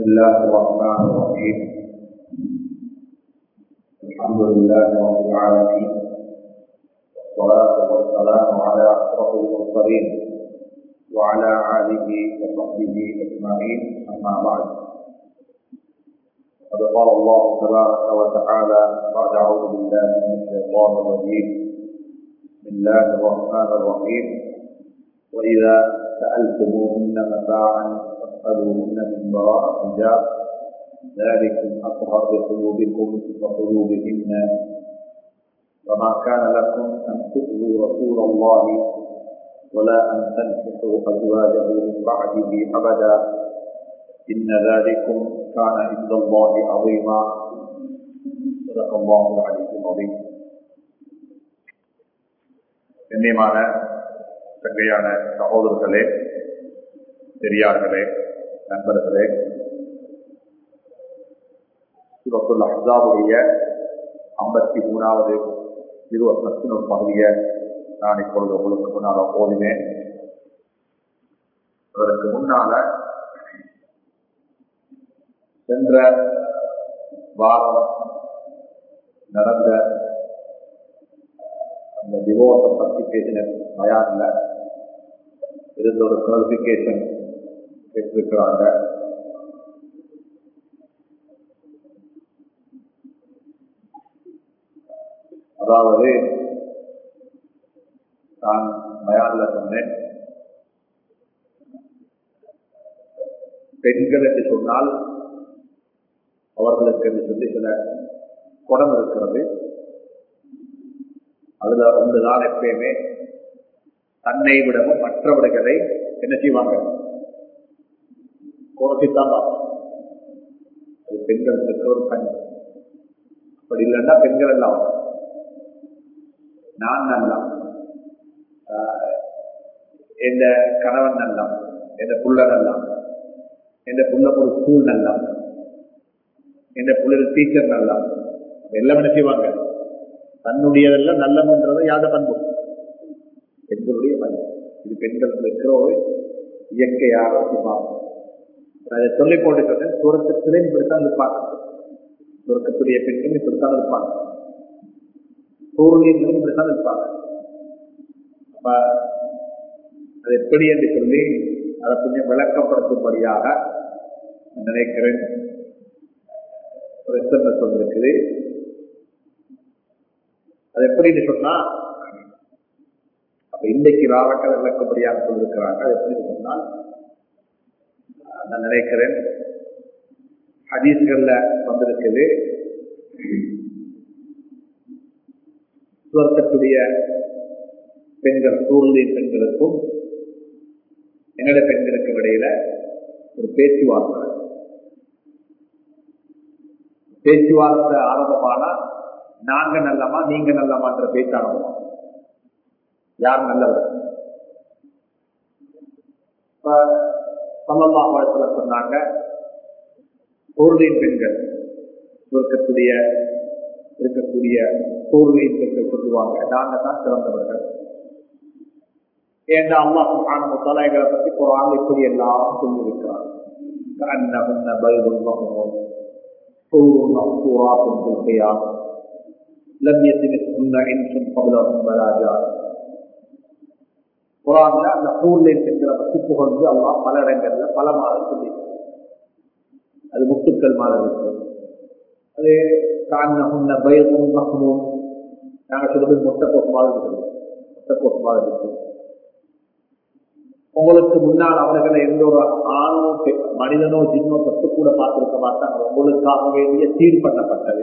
الله الرحمن الرحيم الحمد لله رب العالمين والصلاة والسلام على أشرف المرسلين وعلى آله وصحبه أجمعين أما بعد قد قال الله تبارك وتعالى بعد أعوذ بالله من الشيطان الرجيم بسم الله الرحمن الرحيم وإذا سألتموهن متاعا فاسألوهن من وراء حجاب ذلكم أطهر لقلوبكم وقلوبهن وما كان لكم أن تؤذوا رسول الله ولا أن تنكحوا أزواجه من بعده أبدا إن ذلكم كان عند الله عظيما صدق الله العلي العظيم கண்ணியமான தங்கையான சகோதரர்களே பெரியார்களே நண்பர்களே சூரத்துல் அஹாவுடைய ஐம்பத்தி மூணாவது இருபத்தி ஒரு பகுதியை நான் இப்பொழுது உங்களுக்கு முன்னால ஓதினேன் அதற்கு முன்னால சென்ற வாரம் நடந்த அந்த டிவோர்ஸை பற்றி பேசின பயான்ல இருந்த ஒரு கிளாரிபிகேஷன் பெற்றிருக்கிறாங்க அதாவது நான் பயான்ல சொன்னேன் பெண்கள் என்று சொன்னால் அவர்களுக்கு என்று சொல்லி சில குடம் இருக்கிறது அதுல ஒன்றுதான் எப்பயுமே தன்னை விடவும் மற்றவர்களை என்ன செய்வாங்க குறைச்சித்தான் பார்ப்பாங்க அது பெண்களுக்கு இருக்க ஒரு கண் அப்படி இல்லைன்னா பெண்கள் எல்லாம் நான் நல்லா எந்த கணவன் நல்லா எந்த புள்ள நல்லா எந்த புள்ள ஒரு ஸ்கூல் நல்லா எந்த புள்ள டீச்சர் நல்லா எல்லாம் என்ன செய்வாங்க தன்னுடையதெல்லாம் நல்லமன்றதை யாத பண்பு பெண்களுடைய பண்பு இது பெண்கள் இருக்கிற ஒரு இயற்கையாக சுபாவம் அதை சொல்லிக் கொண்டு சொன்னேன் சுரக்கத்திலே இப்படித்தான் இருப்பாங்க சுரக்கத்துடைய பெண்கள் இப்படித்தான் இருப்பாங்க சூரியன்களும் இப்படித்தான் இருப்பாங்க அப்ப அது எப்படி என்று சொல்லி அதை கொஞ்சம் விளக்கப்படுத்தும்படியாக நினைக்கிறேன் ஒரு எஸ்எம்எஸ் வந்திருக்குது அது எப்படின்னு சொன்னா அப்ப இன்றைக்கு ராவக்கள் விளக்கப்படியாக சொல்லியிருக்கிறாங்க அது எப்படின்னு சொன்னால் நான் நினைக்கிறேன் ஹதீஸ்கள்ல வந்திருக்குது சுவர்க்கத்துடைய பெண்கள் சூழ்நிலை பெண்களுக்கும் எங்களோட பெண்களுக்கு இடையில ஒரு பேச்சுவார்த்தை பேச்சுவார்த்தை ஆரம்பமானா நாங்க நல்லமா நீங்க நல்லமான்ற பேச்சு ஆரம்பமா யார் நல்லவர் சமமாக சொன்னாங்க பொருளின் பெண்கள் சுருக்கக்கூடிய இருக்கக்கூடிய பொருளின் பெண்கள் சொல்லுவாங்க நாங்க தான் சிறந்தவர்கள் ஏன்னா அம்மா சுகானமத்தால எங்களை பத்தி குரான் இப்படி எல்லாம் சொல்லியிருக்கிறார் அன்னகுன்ன பல்குன்னும் حور مقصورات في الخيام لم يتمسهن انس قبلهم ولا جان குரான்ல அந்த ஹூர்லின் என்கிற பத்தி புகழ்ந்து அல்லா பல இடங்கள்ல பல மாதம் சொல்லி அது முத்துக்கள் மாதம் இருக்கும் அது காண்ண பயமும் மகமும் நாங்க சொல்றது முட்டைக்கோஸ் மாதிரி இருக்கிறோம் முட்டைக்கோஸ் மாதிரி இருக்கும் உங்களுக்கு முன்னால் அவர்களை எந்த ஒரு ஆணோ மனிதனோ ஜின்னோ தொட்டு கூட பார்த்திருக்க மாட்டாங்க உங்களுக்காக வேண்டிய சீர் பண்ணப்பட்டது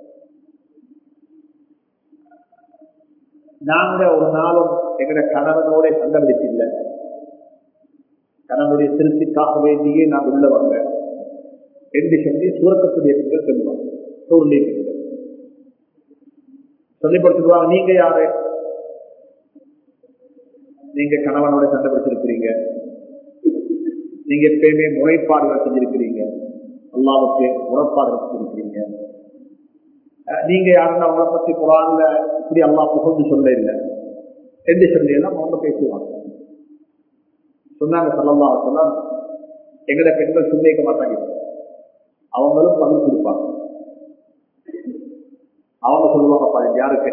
நாங்க ஒரு நாளும் எங்கட கணவனோட சண்டை பிடிச்சில்லை கணவனுடைய திருப்திக்காக வேண்டியே நான் உள்ள வந்தேன் என்று சொல்லி சூரக்கத்துடைய பெண்கள் சொல்லுவாங்க சூழ்நிலை பெண்கள் சொல்லிப்படுத்துவாங்க நீங்க யாரு நீங்க கணவனோட சண்டை பிடிச்சிருக்கிறீங்க நீங்க எப்பயுமே முறைப்பாடுகள் செஞ்சிருக்கிறீங்க அல்லாவுக்கு முறைப்பாடுகள் செஞ்சிருக்கிறீங்க நீங்க யாருன்னா அவங்கள பத்தி குரான்ல இப்படி அல்லா புகழ்ந்து சொல்ல இல்லை என்று சொல்லி எல்லாம் அவங்க பேசுவாங்க சொன்னாங்க சொல்லலாம் சொன்னா எங்களை பெண்கள் சுண்ணிக்க மாட்டாங்க அவங்களும் பதில் கொடுப்பாங்க அவங்க சொல்லுவாங்க பாருங்க யாருக்கு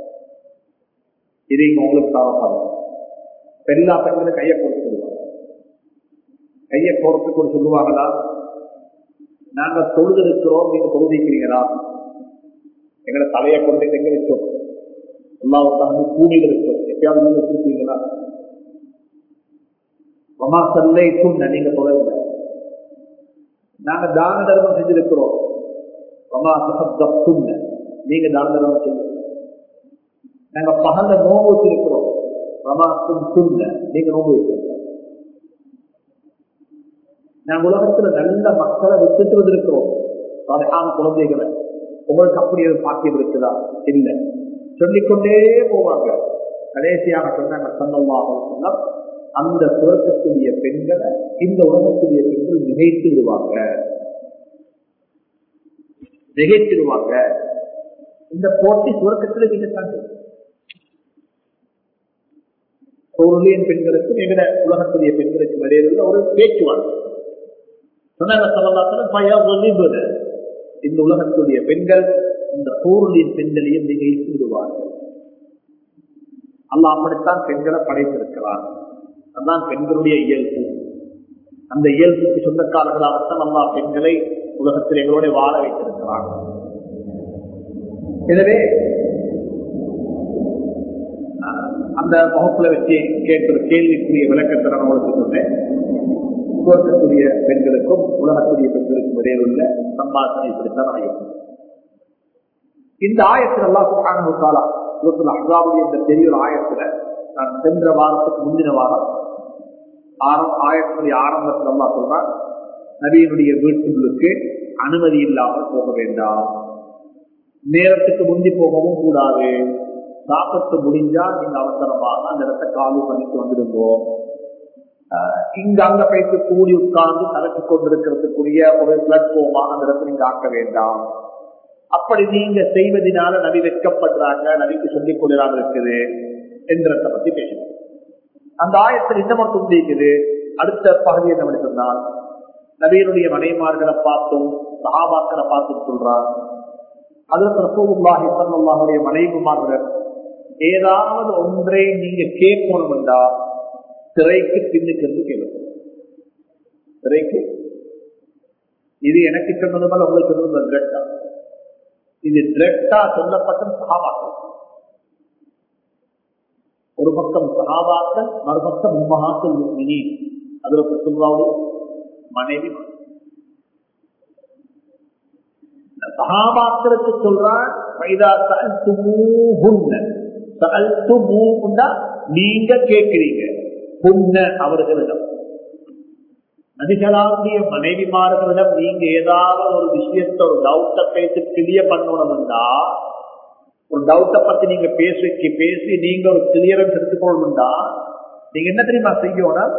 இது இங்க உங்களுக்கு தேவைப்படும் எல்லா பெண்களும் கையை கொடுத்து கொடுப்பாங்க கையை கோரத்துக்கு ஒரு சொல்லுவாங்களா நாங்க தொழுது இருக்கிறோம் நீங்க தொழுதிக்கிறீங்களா எங்களை தலையை கொண்டு எங்க வச்சோம் எல்லாவற்றாலும் கூலியில் இருக்கோம் எப்பயாவது நீங்க வச்சிருக்கீங்களா அம்மா சல்லை தூண்ண நீங்க தொலைவில்லை நாங்க தான தர்மம் செஞ்சிருக்கிறோம் அம்மா சப்தம் தூண்ண நீங்க தான தர்மம் செய்ய நாங்க பகல்ல நோம்பு வச்சிருக்கிறோம் அம்மா துண்ண நீங்க நோம்பு வைக்கிறீங்க நாங்க உலகத்துல நல்ல மக்களை விட்டுட்டு வந்திருக்கிறோம் சாதாரண குழந்தைகளை உங்களுக்கு அப்படி ஒரு பாக்கியம் இருக்குதா இல்ல சொல்லிக்கொண்டே போவாங்க கடைசியாக சொன்னாங்க சந்தமாக சொன்னா அந்த சுரக்கக்கூடிய பெண்களை இந்த உலகக்கூடிய பெண்கள் மிகைத்து விடுவாங்க மிகைத்திடுவாங்க இந்த போட்டி சுரக்கத்தில் நீங்க தாங்க பொருளியன் பெண்களுக்கும் எங்கட உலகக்கூடிய பெண்களுக்கும் இடையில ஒரு பேச்சுவார்த்தை சொன்னாங்க சொல்லலாத்துல பய இந்த உலகத்துடைய பெண்கள் இந்த பொருளின் பெண்களையும் நிகழ்த்தி விடுவார்கள் அல்ல அப்படித்தான் பெண்களை படைத்திருக்கிறார் அதுதான் பெண்களுடைய இயல்பு அந்த இயல்புக்கு சொந்தக்காரர்களாகத்தான் அல்லா பெண்களை உலகத்தில் எங்களோட வாழ வைத்திருக்கிறார் எனவே அந்த வகுப்புல வச்சு கேட்கிற கேள்விக்குரிய விளக்கத்தை நான் உங்களுக்கு சொன்னேன் சுவர்க்கக்கூடிய பெண்களுக்கும் உலகக்கூடிய பெண்களுக்கும் இடையில் உள்ள சம்பாஷனை இப்படித்தான் ஆகும் இந்த ஆயத்தில் எல்லாம் காணா அசாவுடைய இந்த பெரிய ஒரு ஆயத்துல நான் சென்ற வாரத்துக்கு முந்தின வாரம் ஆரம் ஆயத்தினுடைய ஆரம்பத்தில் எல்லாம் சொல்றான் நபியினுடைய வீட்டுகளுக்கு அனுமதி இல்லாமல் போக வேண்டாம் நேரத்துக்கு முந்தி போகவும் கூடாது சாப்பிட்டு முடிஞ்சா நீங்க அவசரமாக அந்த இடத்தை காலி பண்ணிட்டு வந்துடுவோம் இங்க அங்க போயிட்டு கூடி உட்கார்ந்து கலக்கி கொண்டிருக்கிறதுக்குரிய ஒரு பிளாட்ஃபார்மாக அந்த இடத்தை நீங்க ஆக்க வேண்டாம் அப்படி நீங்க செய்வதனால நபி வெட்கப்படுறாங்க நபிக்கு சொல்லிக் கொள்ளாம இருக்குது என்கிறத பத்தி பேசணும் அந்த ஆயத்தில் இந்த மட்டும் இருக்குது அடுத்த பகுதி என்ன சொன்னால் நபியனுடைய மனைமார்களை பார்த்தும் சகாபாக்களை பார்த்தும் சொல்றார் அதற்கு ரசூலுல்லாஹி ஸல்லல்லாஹுடைய மனைவிமார்கள் ஏதாவது ஒன்றை நீங்க கேட்கணும் என்றா திரைக்கு பின்னுக்கு இருந்து கேட்கணும் திரைக்கு இது எனக்கு சொன்னது போல உங்களுக்கு சொன்னது டிரெக்டா இது டிரெக்டா சொல்லப்பட்ட சகாபாக்கள் ஒரு பக்கம் சகாபாக்கள் மறுபக்கம் உம்மகாக்கள் மினி அதுல சொல்லுவாவுடைய மனைவி சகாபாக்களுக்கு சொல்றான் நீங்க கேட்கிறீங்க புண்ண அவர்களிடம் நதிகளாகிய மனைவிமார்களிடம் நீங்க ஏதாவது ஒரு விஷயத்த ஒரு டவுட்டை பேசி கிளியர் பண்ணணும்டா ஒரு டவுட்டை பத்தி நீங்க பேசி பேசி நீங்க ஒரு கிளியரன்ஸ் எடுத்துக்கொள்ளணும்டா நீங்க என்ன தெரியுமா செய்யணும்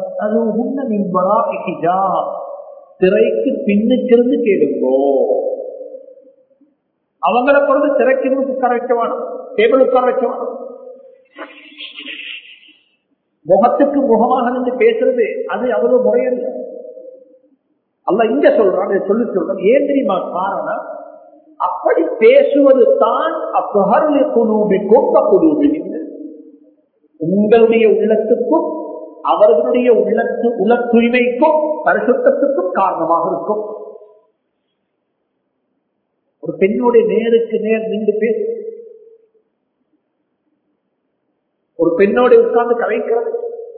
திரைக்கு பின்னுக்கிருந்து கேளுங்கோ அவங்கள பொறுத்து திரைக்கு உட்கார வைக்க வேணும் டேபிள் உட்கார வைக்க வேணும் முகத்துக்கு முகமாக நின்று பேசுறது அது அவ்வளவு முறையல்ல அல்ல இங்க சொல்றான் சொல்லி சொல்றான் ஏன் தெரியுமா காரணம் அப்படி பேசுவது தான் உங்களுடைய உள்ளத்துக்கும் அவர்களுடைய உள்ளத்து உள்ள தூய்மைக்கும் பரிசுத்தத்துக்கும் காரணமாக இருக்கும் ஒரு பெண்ணுடைய நேருக்கு நேர் நின்று பேச ஒரு பெண்ணோட உட்கார்ந்து கலைக்கிறது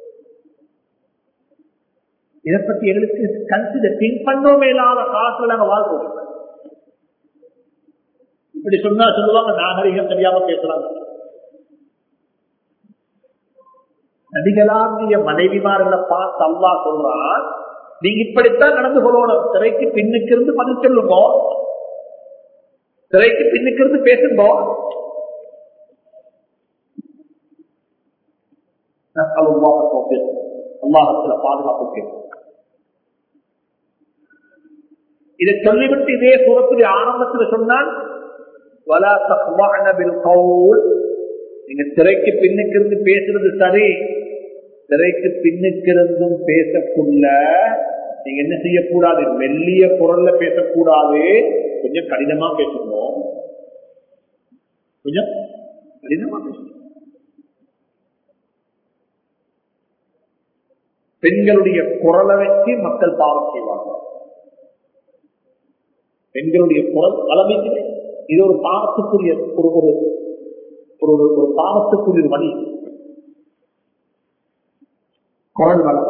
இதை பத்தி எங்களுக்கு கன்சிடர் திங்க் பண்ணோம் மேலாத காசுல நாங்க வாழ்றோம் இப்படி சொன்னா சொல்லுவாங்க நாகரிகம் தெரியாம பேசுறாங்க நடிகளாகிய மனைவிமார்களை பார்த்து அல்லா சொல்றான் நீங்க இப்படித்தான் நடந்து கொள்ளணும் திரைக்கு பின்னுக்கு இருந்து பதில் சொல்லுங்க திரைக்கு பின்னுக்கு இருந்து பேசுங்க அல்லாஹத்துல பாதுகாப்பு கேட்கும் இதை சொல்லிவிட்டு இதே சூரத்துடைய ஆரம்பத்தில் சொன்னால் நீங்க திரைக்கு பின்னுக்கு இருந்து பேசுறது சரி திரைக்கு பின்னுக்கு இருந்தும் பேசக்குள்ள நீங்க என்ன செய்யக்கூடாது மெல்லிய குரல்ல பேசக்கூடாது கொஞ்சம் கடினமா பேசணும் கொஞ்சம் கடினமா பேசணும் பெண்களுடைய குரலை வச்சு மக்கள் பாவம் செய்வாங்க பெண்களுடைய குரல் அளவைக்கு இது ஒரு பாவத்துக்குரிய ஒரு ஒரு ஒரு ஒரு பாவத்துக்குரிய ஒரு வழி குரல் வளம்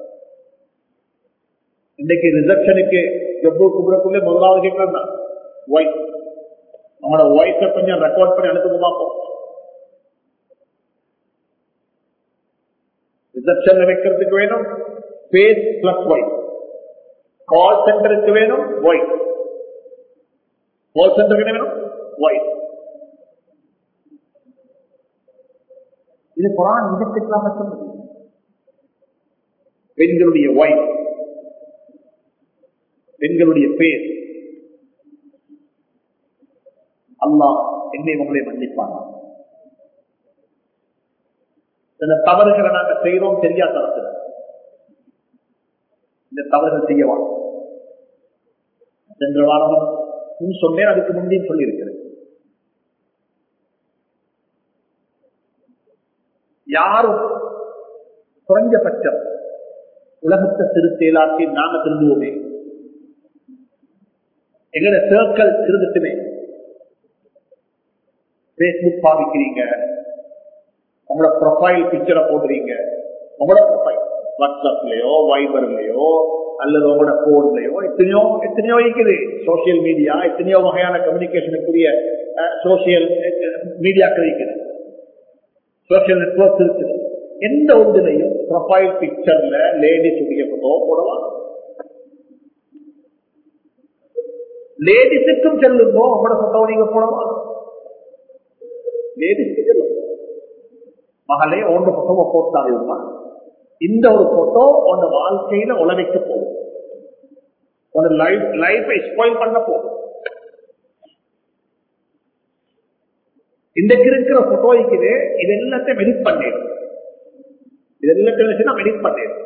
இன்னைக்கு ரிசப்ஷனுக்கு ஜப்பு குபுரக்குள்ளே முதலாவது கேட்கலாம் ஒய்ஃப் அவங்களோட ஒய்ஃபை கொஞ்சம் ரெக்கார்ட் பண்ணி அனுப்புங்க பார்ப்போம் ரிசப்ஷன்ல வைக்கிறதுக்கு வேணும் பேஸ் பிளஸ் ஒய்ஃப் கால் சென்டருக்கு வேணும் ஒய்ஃப் கால் சென்டருக்கு வேணும் ஒய்ஃப் இது குரான் விதத்துக்கெல்லாம் சொல்லுது பெண்களுடைய ஒய்ஃப் பெண்களுடைய பேர் அல்லாஹ் என்னை உங்களை மன்னிப்பாங்க சில தவறுகளை நாங்க செய்யறோம் தெரியாத தரத்துல இந்த தவறுகள் செய்யவா சென்ற வாரம் சொன்னேன் அதுக்கு முந்தையும் சொல்லியிருக்கிறேன் யாரும் குறைஞ்சபட்சம் உலகத்தை திருத்தேலாக்கி நாங்க திருந்துவோமே எங்கட சர்க்கிள் திருந்துட்டுமே பேஸ்புக் பாவிக்கிறீங்க உங்களோட ப்ரொஃபைல் பிக்சரை போடுறீங்க உங்களோட ப்ரொஃபைல் வாட்ஸ்அப்லயோ வைபர்லயோ அல்லது உங்களோட போன்லயோ எத்தனையோ எத்தனையோ இருக்குது சோசியல் மீடியா எத்தனையோ வகையான கம்யூனிகேஷனுக்குரிய சோசியல் மீடியாக்கள் இருக்குது சோசியல் நெட்ஒர்க் இருக்குது எந்த ஒன்றிலையும் ப்ரொஃபைல் பிக்சர்ல லேடிஸ் உடைய போட்டோ போடலாம் லேடிஸுக்கும் செல்லுங்கோ உங்களோட போட்டோ நீங்க போடலாம் லேடிஸ்க்கு செல்லும் மகளே உங்க போட்டோவை போட்டாருமா இந்த ஒரு போட்டோ உங்க வாழ்க்கையில உலகைக்க போகும் உங்க லைஃப் லைஃபை ஸ்பாயில் பண்ண போகும் இன்றைக்கு இருக்கிற போட்டோ இருக்குது இது எல்லாத்தையும் எடிட் பண்ணிடும் இது எல்லாத்தையும் எடிட் பண்ணிடும்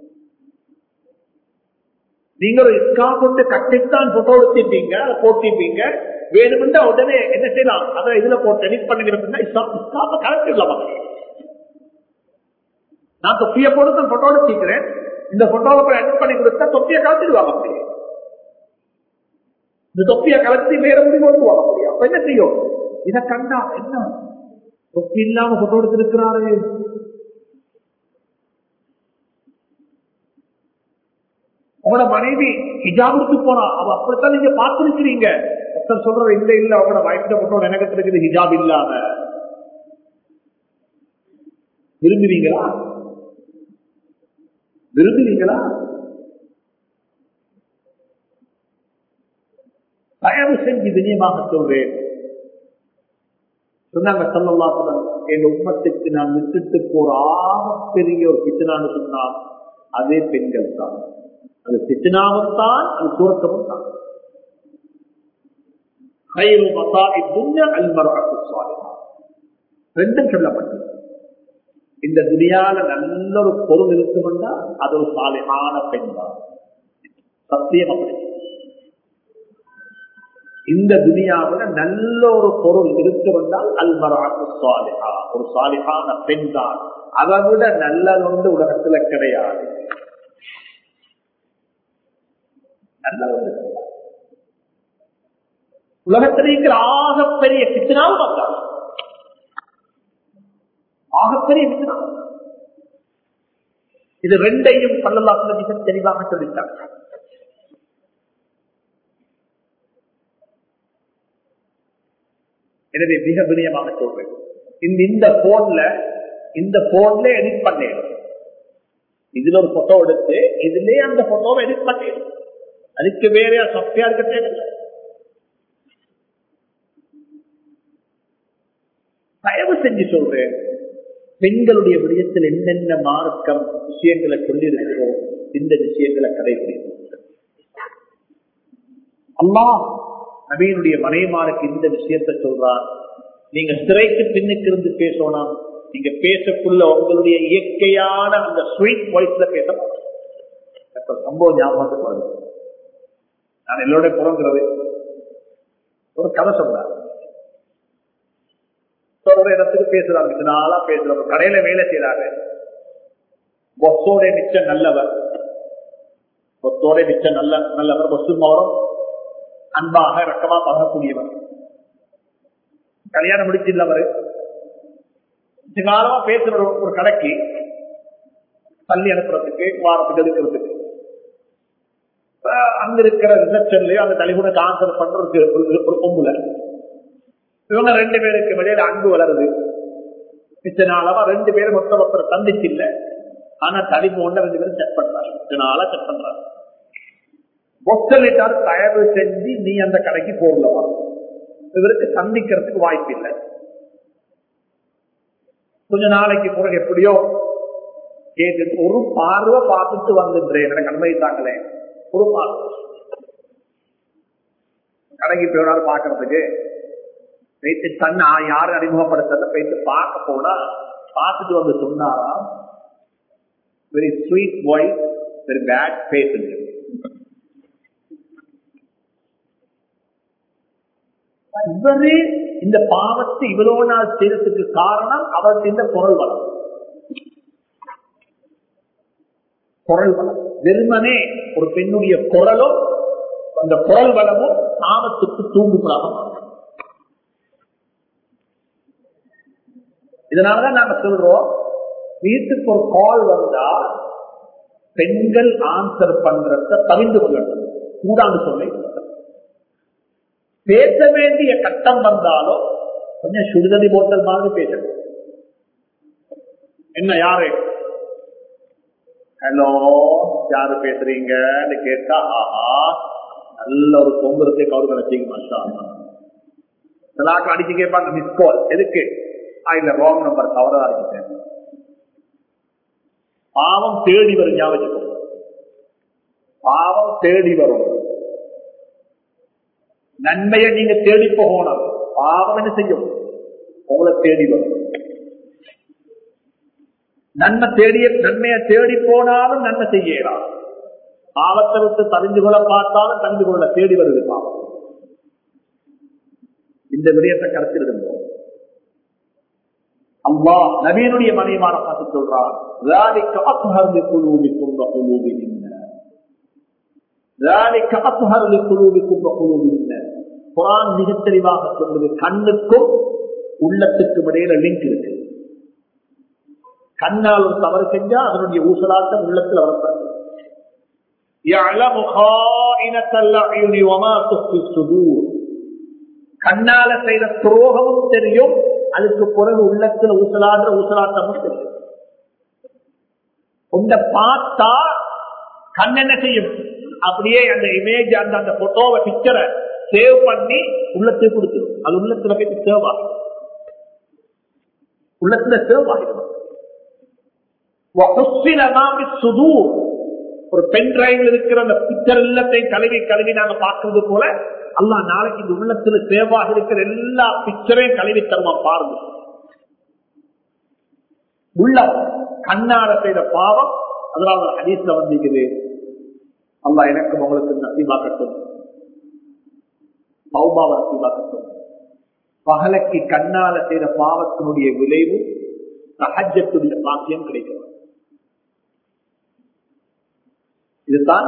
நீங்க ஒரு இஸ்கா கொண்டு கட்டித்தான் போட்டோ எடுத்திருப்பீங்க அதை போட்டிருப்பீங்க வேணுமென்றா உடனே என்ன செய்யலாம் அதை இதுல போட்டு எடிட் பண்ணிக்கிறதுனா இஸ்காம கலந்துடலாம் நான் தொப்பிய போட்டு போட்டோ எடுத்துக்கிறேன் இந்த போட்டோவை போய் எடிட் பண்ணி கொடுத்தா தொப்பிய கலந்துடுவாங்க அப்படியே இந்த தொப்பிய கலத்தி வேற முடிவு வருவாங்க அப்படியே அப்ப என்ன செய்யும் இதை கண்டா என்ன தொப்பி இல்லாம போட்டோ எடுத்திருக்கிறாரு உங்களோட மனைவி ஹிஜாபுக்கு போறா அவ அப்படித்தான் நீங்க பார்த்திருக்கிறீங்க ஒருத்தர் சொல்ற இல்ல இல்ல அவங்களோட வயசுல போட்டோ எனக்கு இருக்குது ஹிஜாப் இல்லாம விரும்புவீங்களா விரும்புவீங்களா தயவு செஞ்சு வினியமாக சொல்றேன் சொன்னாங்க சொல்லலாம் என் உண்மத்துக்கு நான் விட்டுட்டு போற பெரிய ஒரு பித்தனான்னு சொன்னால் அதே பெண்கள் தான் அது பித்தனாவும் தான் அது சுரக்கமும் தான் ரெண்டும் சொல்லப்பட்டது இந்த துணியால நல்ல ஒரு பொருள் இருக்குமெண்டா அது ஒரு சாலையான பெண் தான் சத்தியம் அப்படி இந்த துனியாவில் நல்ல ஒரு பொருள் இருக்குமென்றால் அல்மராக்கு சாலிஹா ஒரு சாலிஹான பெண் தான் அதை விட நல்லது வந்து உலகத்துல கிடையாது நல்லது கிடையாது உலகத்தில் இருக்கிற ஆகப்பெரிய பித்தனாவும் வந்தாங்க ஆகப்பெரிய பித்தனாவும் இது ரெண்டையும் பல்லல்லாத்துல மிக தெளிவாக சொல்லிட்டாங்க எனவே மிக வினயமாக சொல்றேன் இந்த இந்த போன்ல இந்த போன்ல எடிட் பண்ணிடும் இதுல ஒரு போட்டோ எடுத்து இதுலயே அந்த போட்டோவை எடிட் பண்ணிடும் அதுக்கு வேற சாஃப்ட்வேர் இருக்க தேவையில்லை தயவு செஞ்சு சொல்றேன் பெண்களுடைய விடயத்தில் என்னென்ன மார்க்கம் விஷயங்களை சொல்லியிருக்கிறோம் இந்த விஷயங்களை கடைபிடிக்கும் அம்மா நபீனுடைய மனைமாருக்கு இந்த விஷயத்தை சொல்றார் நீங்க சிறைக்கு பின்னுக்கு இருந்து பேசணும் நீங்க பேசக்குள்ள உங்களுடைய இயற்கையான அந்த ஸ்வீட் வாய்ஸ்ல பேச ஒரு சம்பவம் ஞாபகத்துக்கு வருது நான் எல்லோட புறங்கிறது ஒரு கதை சொன்னார் ஒரு இடத்துக்கு பேசுறாங்க இது நாளா பேசுறாங்க கடையில வேலை செய்யறாங்க பொஸ்ஸோட மிச்சம் நல்லவர் பொத்தோட மிச்சம் நல்ல நல்லவர் பொஸ்ஸும் அவரும் அன்பாக ரக்கமா பகக்கூடியவர் கல்யாணம் முடிச்சில்ல அவரு காலமா பேசுற ஒரு கடைக்கு தள்ளி அனுப்புறதுக்கு வாரத்துக்கு எடுக்கிறதுக்கு அங்க இருக்கிற ரிசப்ஷன்லயோ அந்த தலைமுறைக்கு ஆன்சர் பண்றதுக்கு ஒரு பொம்புல இவங்க ரெண்டு பேருக்கு வெளியில அன்பு வளருது மிச்ச நாளவா ரெண்டு பேரும் மொத்த ஒருத்தர் சந்திச்சு இல்ல ஆனா தலைமுறை ரெண்டு பேரும் செக் பண்றாரு மிச்ச நாளா செக் பண்றாரு பொத்தலிட்டார் தயவு செஞ்சு நீ அந்த கடைக்கு போகலவா இவருக்கு சந்திக்கிறதுக்கு வாய்ப்பு இல்லை கொஞ்ச நாளைக்கு பிறகு எப்படியோ கேட்டு ஒரு பார்வை பார்த்துட்டு வந்துன்றேன் எனக்கு அனுமதித்தாங்களே ஒரு பார்வை கடைக்கு போனாலும் பாக்குறதுக்கு போயிட்டு தன்னை யாரும் அறிமுகப்படுத்த போயிட்டு பார்க்க போனா பார்த்துட்டு வந்து சொன்னாரா very sweet voice very bad face இவரு இந்த பாவத்தை இவ்வளவு நாள் செய்யறதுக்கு காரணம் அவருக்கு இந்த குரல் வளம் குரல் வளம் வெறுமனே ஒரு பெண்ணுடைய குரலும் அந்த குரல் வளமும் பாவத்துக்கு தூண்டுகளாக இதனாலதான் நாங்க சொல்றோம் வீட்டுக்கு ஒரு கால் வந்தா பெண்கள் ஆன்சர் பண்றத தவிர்த்து கொள்ளணும் கூடாது சொல்ல பேச வேண்டிய கட்டம் வந்தாலும் கொஞ்சம் சுடுதடி போட்டல் மாதிரி பேசணும் என்ன யாரு ஹலோ யாரு பேசுறீங்கன்னு கேட்டா ஆஹா நல்ல ஒரு தொங்குறதை கவுரு நினைச்சீங்க மாஷா சிலாக்கள் அடிச்சு கேட்பாங்க மிஸ் கால் எதுக்கு இந்த ராங் நம்பர் தவறா அடிச்சுட்டேன் பாவம் தேடி வரும் ஞாபகம் பாவம் தேடி வரும் நன்மையை நீங்க தேடி போகணும் பாவம் என்ன செய்யும் உங்களை தேடி வரும் நன்மை தேடிய நன்மையை தேடி போனாலும் நன்மை செய்யலாம் பாவத்தை விட்டு தெரிஞ்சு கொள்ள பார்த்தாலும் தெரிஞ்சு கொள்ள தேடி வருது பாவம் இந்த விடயத்தை கருத்தில் இருந்தோம் அம்மா நவீனுடைய மனைவிமான பார்த்து சொல்றார் குரான் மிக தெளிவாக சொல்வது கண்ணுக்கும் உள்ளத்துக்கும் இடையில லிங்க் இருக்கு கண்ணால் ஒரு தவறு செஞ்சா அதனுடைய ஊசலாட்டம் உள்ளத்தில் வரப்படாது கண்ணால செய்த துரோகமும் தெரியும் அதுக்கு பிறகு உள்ளத்துல ஊசலாடுற ஊசலாட்டமும் தெரியும் உண்ட பார்த்தா கண் என்ன செய்யும் அப்படியே அந்த இமேஜ் அந்த அந்த போட்டோவை பிக்சரை சேவ் பண்ணி உள்ளத்துக்கு கொடுத்துரும் அது உள்ளத்துல போய் சேவ் ஆகும் உள்ளத்துல சேவ் ஆகிடும் ஒரு பென் டிரைவ்ல இருக்கிற அந்த பிக்சர் எல்லாத்தையும் கழுவி கழுவி நாங்க பார்க்கறது போல அல்லா நாளைக்கு இந்த உள்ளத்துல சேவாக இருக்கிற எல்லா பிக்சரையும் கழுவி தருமா பாருங்க உள்ள கண்ணாட செய்த பாவம் அதனால ஹதீஸ்ல வந்திருக்குது அல்லா எனக்கும் உங்களுக்கு நசீபாக்கட்டும் சௌபாவ நசீபாக்கட்டும் பகலைக்கு கண்ணால செய்த பாவத்தினுடைய விளைவு சகஜத்துடைய பாக்கியம் கிடைக்கிறது இதுதான்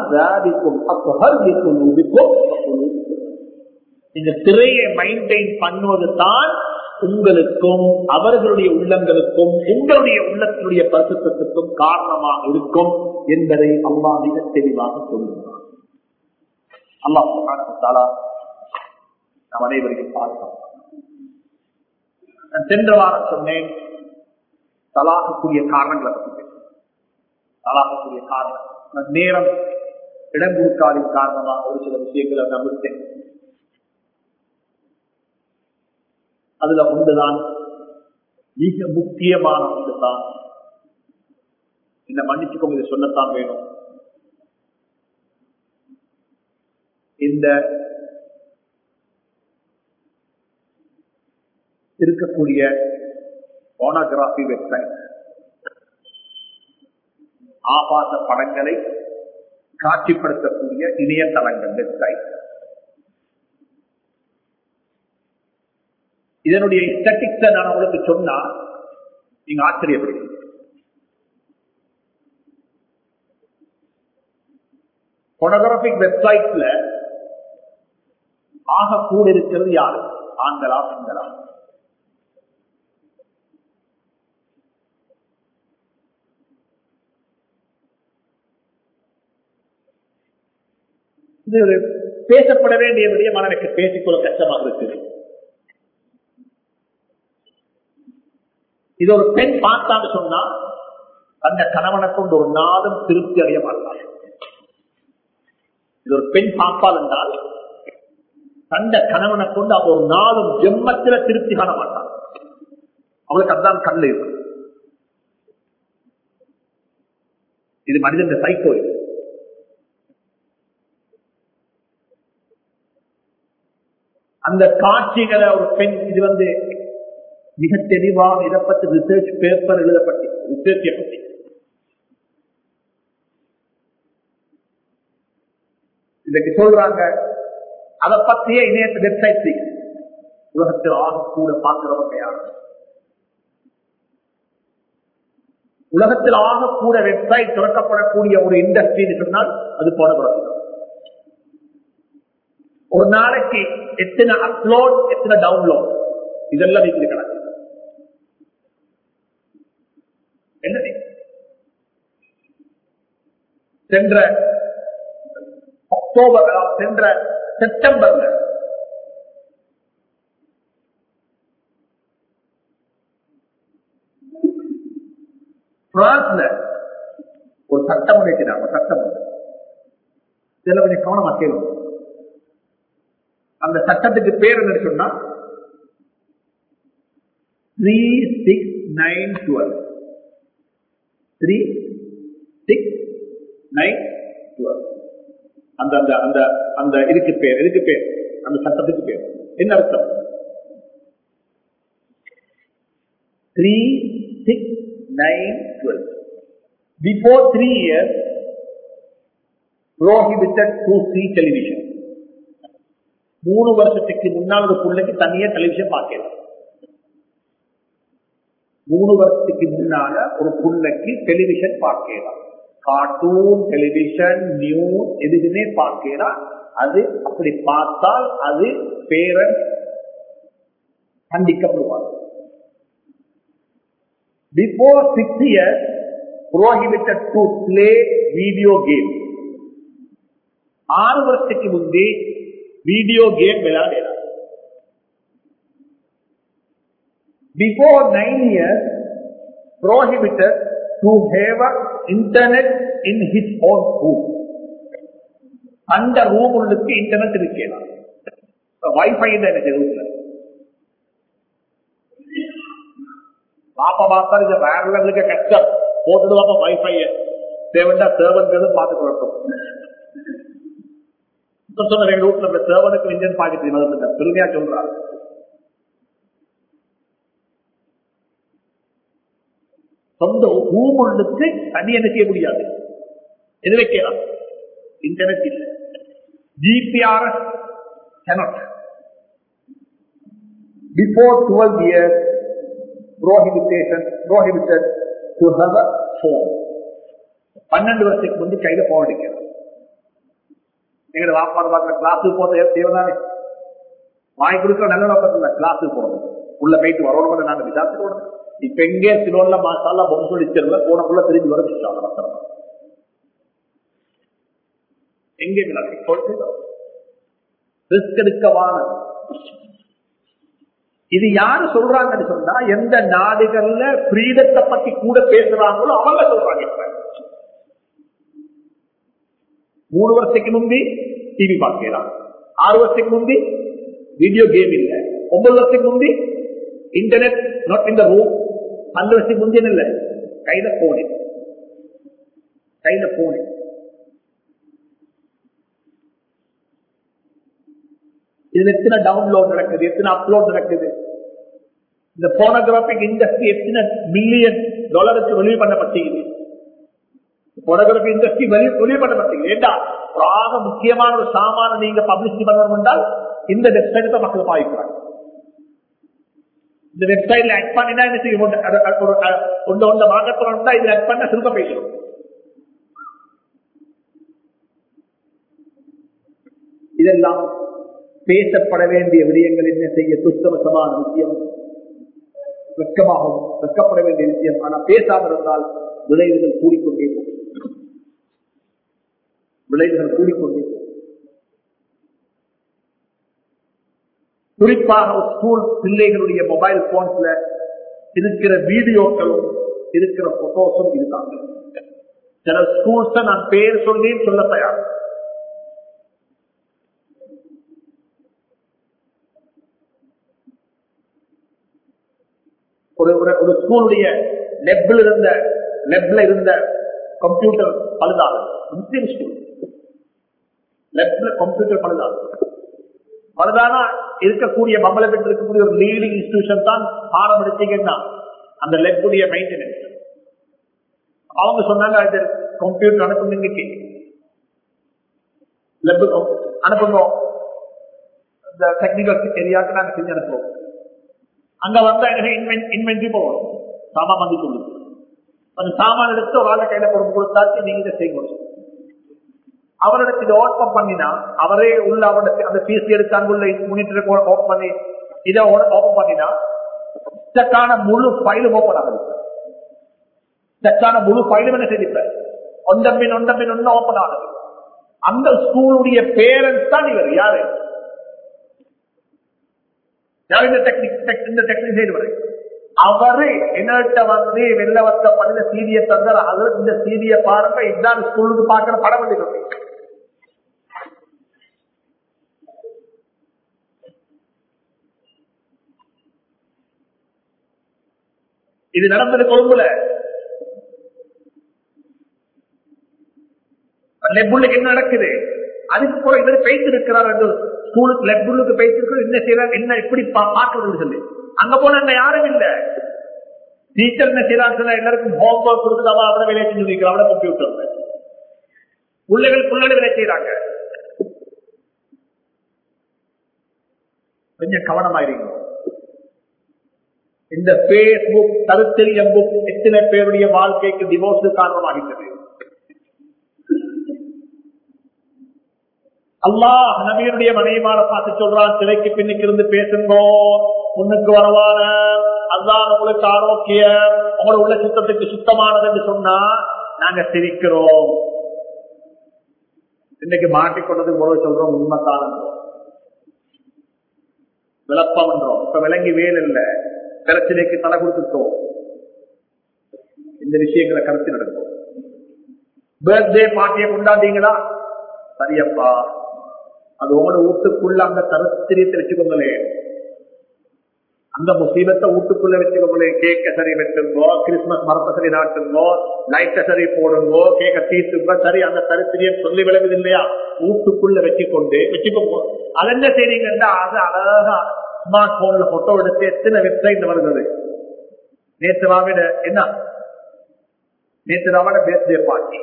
இந்த திரையை மெயின்டைன் பண்ணுவது தான் உங்களுக்கும் அவர்களுடைய உள்ளங்களுக்கும் உங்களுடைய உள்ளத்தினுடைய பரிசுத்தத்துக்கும் காரணமாக இருக்கும் என்பதை அம்மா மிக தெளிவாக சொல்லுகிறார் அல்லாஹாலா நம் அனைவரையும் பாதுகாப்பு நான் சென்ற வாரம் சொன்னேன் தலாகக்கூடிய காரணங்களை பற்றி பேசுறேன் தலாகக்கூடிய காரணம் நேரம் இடம் கொடுக்காதின் காரணமாக ஒரு சில விஷயங்களை நம்பிட்டேன் அதுல ஒன்றுதான் மிக முக்கியமான ஒன்றுதான் இந்த மன்னிச்சுக்கோங்க இதை சொல்லத்தான் வேணும் இந்த இருக்கக்கூடிய போனோகிராபி வெப்சைட் ஆபாச படங்களை காட்சிப்படுத்தக்கூடிய இணையதளங்கள் வெப்சைட் இதனுடைய ஸ்டட்டிக்ஸ நான் உங்களுக்கு சொன்னா நீங்க ஆச்சரியப்படுவீங்க பொனோகிராபிக் வெப்சைட்ல ஆக கூட இருக்கிறது யாரு ஆண்களா பெண்களா இது ஒரு பேசப்பட வேண்டிய விடயமான எனக்கு பேசிக்கொள்ள கஷ்டமாக இருக்குது இது ஒரு பெண் பார்த்தான்னு சொன்னா அந்த கணவனை கொண்டு ஒரு நாளும் திருப்தி அடைய மாட்டார் இது ஒரு பெண் பார்ப்பால் என்றால் தந்த கணவனை கொண்டு அவ ஒரு நாளும் ஜெம்மத்தில திருப்தி காண மாட்டான் அவளுக்கு அதுதான் கண்ணு இருக்கு இது மனிதன் சைக்கோ இது அந்த காட்சிகளை ஒரு பெண் இது வந்து மிக தெளிவாக இதை பற்றி ரிசர்ச் பேப்பர் எழுதப்பட்டு ரிசர்ச் பற்றி இதுக்கு சொல்றாங்க அதை பற்றிய இணையத்து வெப்சைட் உலகத்தில் ஆக கூட பார்க்கிறவங்க யார் உலகத்தில் ஆக கூட வெப்சைட் திறக்கப்படக்கூடிய ஒரு இண்டஸ்ட்ரின்னு சொன்னால் அது போனபுரம் ஒரு நாளைக்கு எத்தனை அப்லோட் எத்தனை டவுன்லோட் இதெல்லாம் வீட்டில் கணக்கு என்ன சென்ற அக்டோபர் சென்ற செப்டம்பர்ல பிரான்ஸ்ல ஒரு சட்டம் நினைக்கிறாங்க சட்டம் இதுல கொஞ்சம் கவனமா கேளும் அந்த சட்டத்துக்கு பேர் என்ன சொன்னா three six nine twelve three six nine twelve அந்த அந்த அந்த அந்த இதுக்கு பேர் இதுக்கு பேர் அந்த சட்டத்துக்கு பேர் என்ன அர்த்தம் three six nine twelve before three years prohibited to see television மூணு வருஷத்துக்கு முன்னால் ஒரு பிள்ளைக்கு தனியா டெலிவிஷன் பார்க்கலாம் மூணு வருஷத்துக்கு முன்னால ஒரு பிள்ளைக்கு டெலிவிஷன் பார்க்கலாம் கார்ட்டூன் டெலிவிஷன் நியூஸ் எதுவுமே பார்க்கலாம் அது அப்படி பார்த்தால் அது பேரன் கண்டிக்கப்படுவார் before six years prohibited to play video game ஆறு வருஷத்துக்கு முந்தி வீடியோ கேம் விளையாடலாம் before nine years prohibited to have a internet in his own room அந்த ரூம் உள்ளுக்கு இன்டர்நெட் இருக்கலாம் வைஃபை எனக்கு ரூம்ல பாப்பா பார்த்தா இந்த வேற இருக்க கஷ்டம் போட்டுட்டு பாப்பா வைஃபை தேவண்டா சேவன்களும் பார்த்து கொள்ளட்டும் சொன்ன ரெண்டு வீட்டுல சேவனுக்கு இந்தியன் பாக்கிட்டு பெருமையா சொல்றாரு சொந்த ஊமுள்ளுக்கு தனி என்ன செய்ய முடியாது எது வைக்கலாம் இன்டர்நெட் இல்லை GPRS cannot before 12 years prohibition prohibited to have a phone பன்னெண்டு வருஷத்துக்கு முந்தி கையில போன் அடிக்கிறது எங்க வாப்பாடு பார்க்குற கிளாஸுக்கு போறது தேவைதானே வாங்கி கொடுக்க நல்ல நோக்கத்தில் கிளாஸுக்கு போறது உள்ள போயிட்டு வரணும் நாங்க விசாரிச்சு இப்ப எங்கே சிலோன்ல மாசாலா பொம்மை சொல்லிச்சிருந்த போனக்குள்ள திரும்பி வர வச்சாங்க எங்கே ரிஸ்க் எடுக்கவான இது யாரு சொல்றாங்கன்னு சொன்னா எந்த நாடுகள்ல ஃப்ரீடத்தை பத்தி கூட பேசுறாங்களோ அவங்க சொல்றாங்க இப்ப மூணு வருஷத்துக்கு முந்தி டிவி பார்க்கலாம் ஆறு வருஷத்துக்கு முந்தி வீடியோ கேம் இல்ல ஒன்பது வருஷத்துக்கு முந்தி internet not in the room பன்னெண்டு வருஷத்துக்கு முந்தி இல்ல கையில போனு கையில போனு இதுல எத்தனை டவுன்லோட் நடக்குது எத்தனை அப்லோட் நடக்குது இந்த போனோகிராபிக் இண்டஸ்ட்ரி எத்தனை மில்லியன் டாலருக்கு வெளியே பண்ணப்பட்டது போனோகிராபி இண்டஸ்ட்ரி வெளி வெளிப்பட மாட்டீங்க ஏண்டா ஒரு ஆக முக்கியமான ஒரு சாமான நீங்க பப்ளிசிட்டி பண்ணணும் என்றால் இந்த வெப்சைட் தான் மக்கள் பாதிக்கிறாங்க இந்த வெப்சைட்ல ஆட் பண்ணினா என்ன செய்யும் ஒன்று- அது- அது ஒரு அஹ், ஒன்று ஒன்று மாற்றப்படணும் இதுல ஆட் பண்ண திரும்ப பேசணும் இதெல்லாம் பேசப்பட வேண்டிய விடயங்கள் என்ன செய்ய துஷ்டவசமான விஷயம் வெட்கமாகும் வெட்கப்பட வேண்டிய விஷயம் ஆனா பேசாமல் இருந்தால் விளைவுகள் கூடிக்கொண்டே போகும் விளைவுகள் கூடிக்கொண்டே போகும் குறிப்பாக ஸ்கூல் பிள்ளைகளுடைய மொபைல் போன்ஸ்ல இருக்கிற வீடியோக்களும் இருக்கிற போட்டோஸும் இருக்காங்க சில ஸ்கூல்ஸ் நான் பேர் சொல்லி சொல்ல தயார் ஒரு ஒரு- ஒரு ஸ்கூலுடைய லெப்ல இருந்த லெப்ல இருந்த கம்ப்யூட்டர் பழுதாது முஸ்லீம் ஸ்கூல் லெப்ல கம்ப்யூட்டர் பழுதாது பழுதானா இருக்கக்கூடிய மம்பளை பெற்று இருக்கக்கூடிய ஒரு லீடிங் இன்ஸ்டிடியூஷன் தான் பாடம் எடுத்தீங்கன்னா அந்த லெப்புடைய மெயின்டெனன்ஸ் அவங்க சொன்னாங்க அது கம்ப்யூட்டர் அனுப்புங்க இன்னைக்கு லெப் அனுப்புங்க இந்த டெக்னிக்கல் ஏரியாவுக்கு நாங்க செஞ்சு அனுப்புவோம் அங்க வந்தா இன்வென்ட்ரி போகணும் சாமான் வந்து சொல்லு அந்த சாமான் எடுத்து ஒரு ஆளை கையில கொடுத்து கொடுத்தாச்சு நீங்க இதை செய்யணும் அவரிடத்து இதை ஓப்பன் பண்ணினா அவரே உள்ள அவருடைய அந்த பீஸ் எடுத்து அங்குள்ள முனிட்டர் ஓப்பன் பண்ணி இதை ஓப்பன் பண்ணினா இதற்கான முழு ஃபைலும் ஓப்பன் ஆகுது இதற்கான முழு ஃபைலும் என்ன செய்திருப்ப ஒன்றம்பின் ஒன்றம்பின் ஒன்று ஓப்பன் ஆகுது அந்த ஸ்கூலுடைய பேரண்ட்ஸ் தான் இவர் யாரு யார் இந்த டெக்னிக் இந்த டெக்னிக் செய்து அவரு என்னட்ட வந்து வெள்ள வந்த பண்ணின சீரிய தந்தார் அது இந்த சீரிய பாருங்க இதுதான் ஸ்கூலுக்கு பாக்குற படம் வந்து இது நடந்தது கொழும்புல லெப்புள்ளுக்கு என்ன நடக்குது அதுக்கு கூட இவர் பேசி இருக்கிறார் என்று ஸ்கூலுக்கு லெப்புள்ளுக்கு பேசிருக்கோம் என்ன செய்யறாங்க என்ன எப்படி பா- பார்க்கறது சொல்லி அங்க போன அங்க யாரும் இல்ல டீச்சர் என்ன செய்யறாங்க எல்லாருக்கும் ஹோம் ஒர்க் கொடுத்து அவ அவட வேலையை செஞ்சு வைக்கிற அவட கம்ப்யூட்டர் பிள்ளைகள் பிள்ளைகள் வேலை செய்யறாங்க கொஞ்சம் கவனமாயிருங்க இந்த பேஸ்புக் கருத்தெரிய புக் எத்தனை பேருடைய வாழ்க்கைக்கு டிவோர்ஸ் காரணமாகிட்டது அல்லாஹ் நபியனுடைய மனைவிமார பார்த்து சொல்றான் சிலைக்கு பின்னுக்கு இருந்து பேசுங்கோ முன்னுக்கு வரவான அல்லாஹ் உங்களுக்கு ஆரோக்கியம் உங்களோட உள்ள சுத்தத்துக்கு சுத்தமானது என்று சொன்னா நாங்க சிரிக்கிறோம் இன்னைக்கு மாட்டிக்கொண்டது போல சொல்றோம் உண்மைத்தான் விளப்பம் என்றோம் இப்ப விளங்கி வேல் இல்ல பிரச்சனைக்கு தலை கொடுத்துட்டோம் இந்த விஷயங்களை கருத்து நடக்கும் பர்த்டே பார்ட்டியை கொண்டாந்தீங்களா சரியப்பா அது உங்களோட வீட்டுக்குள்ள அந்த கருத்திரியத்தை வச்சுக்கோங்களே அந்த முசீபத்தை வீட்டுக்குள்ள வச்சுக்கோங்களே கேக்க சரி வெட்டுங்கோ கிறிஸ்துமஸ் மரத்தை சரி நாட்டுங்கோ லைட்டை சரி போடுங்கோ கேக்க தீர்த்துங்கோ சரி அந்த கருத்திரியம் சொல்லி விளங்குது இல்லையா வீட்டுக்குள்ள வச்சுக்கொண்டு வச்சுக்கோங்க அது என்ன செய்றீங்கன்னா அது அழகா ஸ்மார்ட் போன்ல போட்டோ எடுத்து எத்தனை வெப்சைட் வருகிறது நேற்று ராவிட என்ன நேற்று ராவோட பேர்தே பார்ட்டி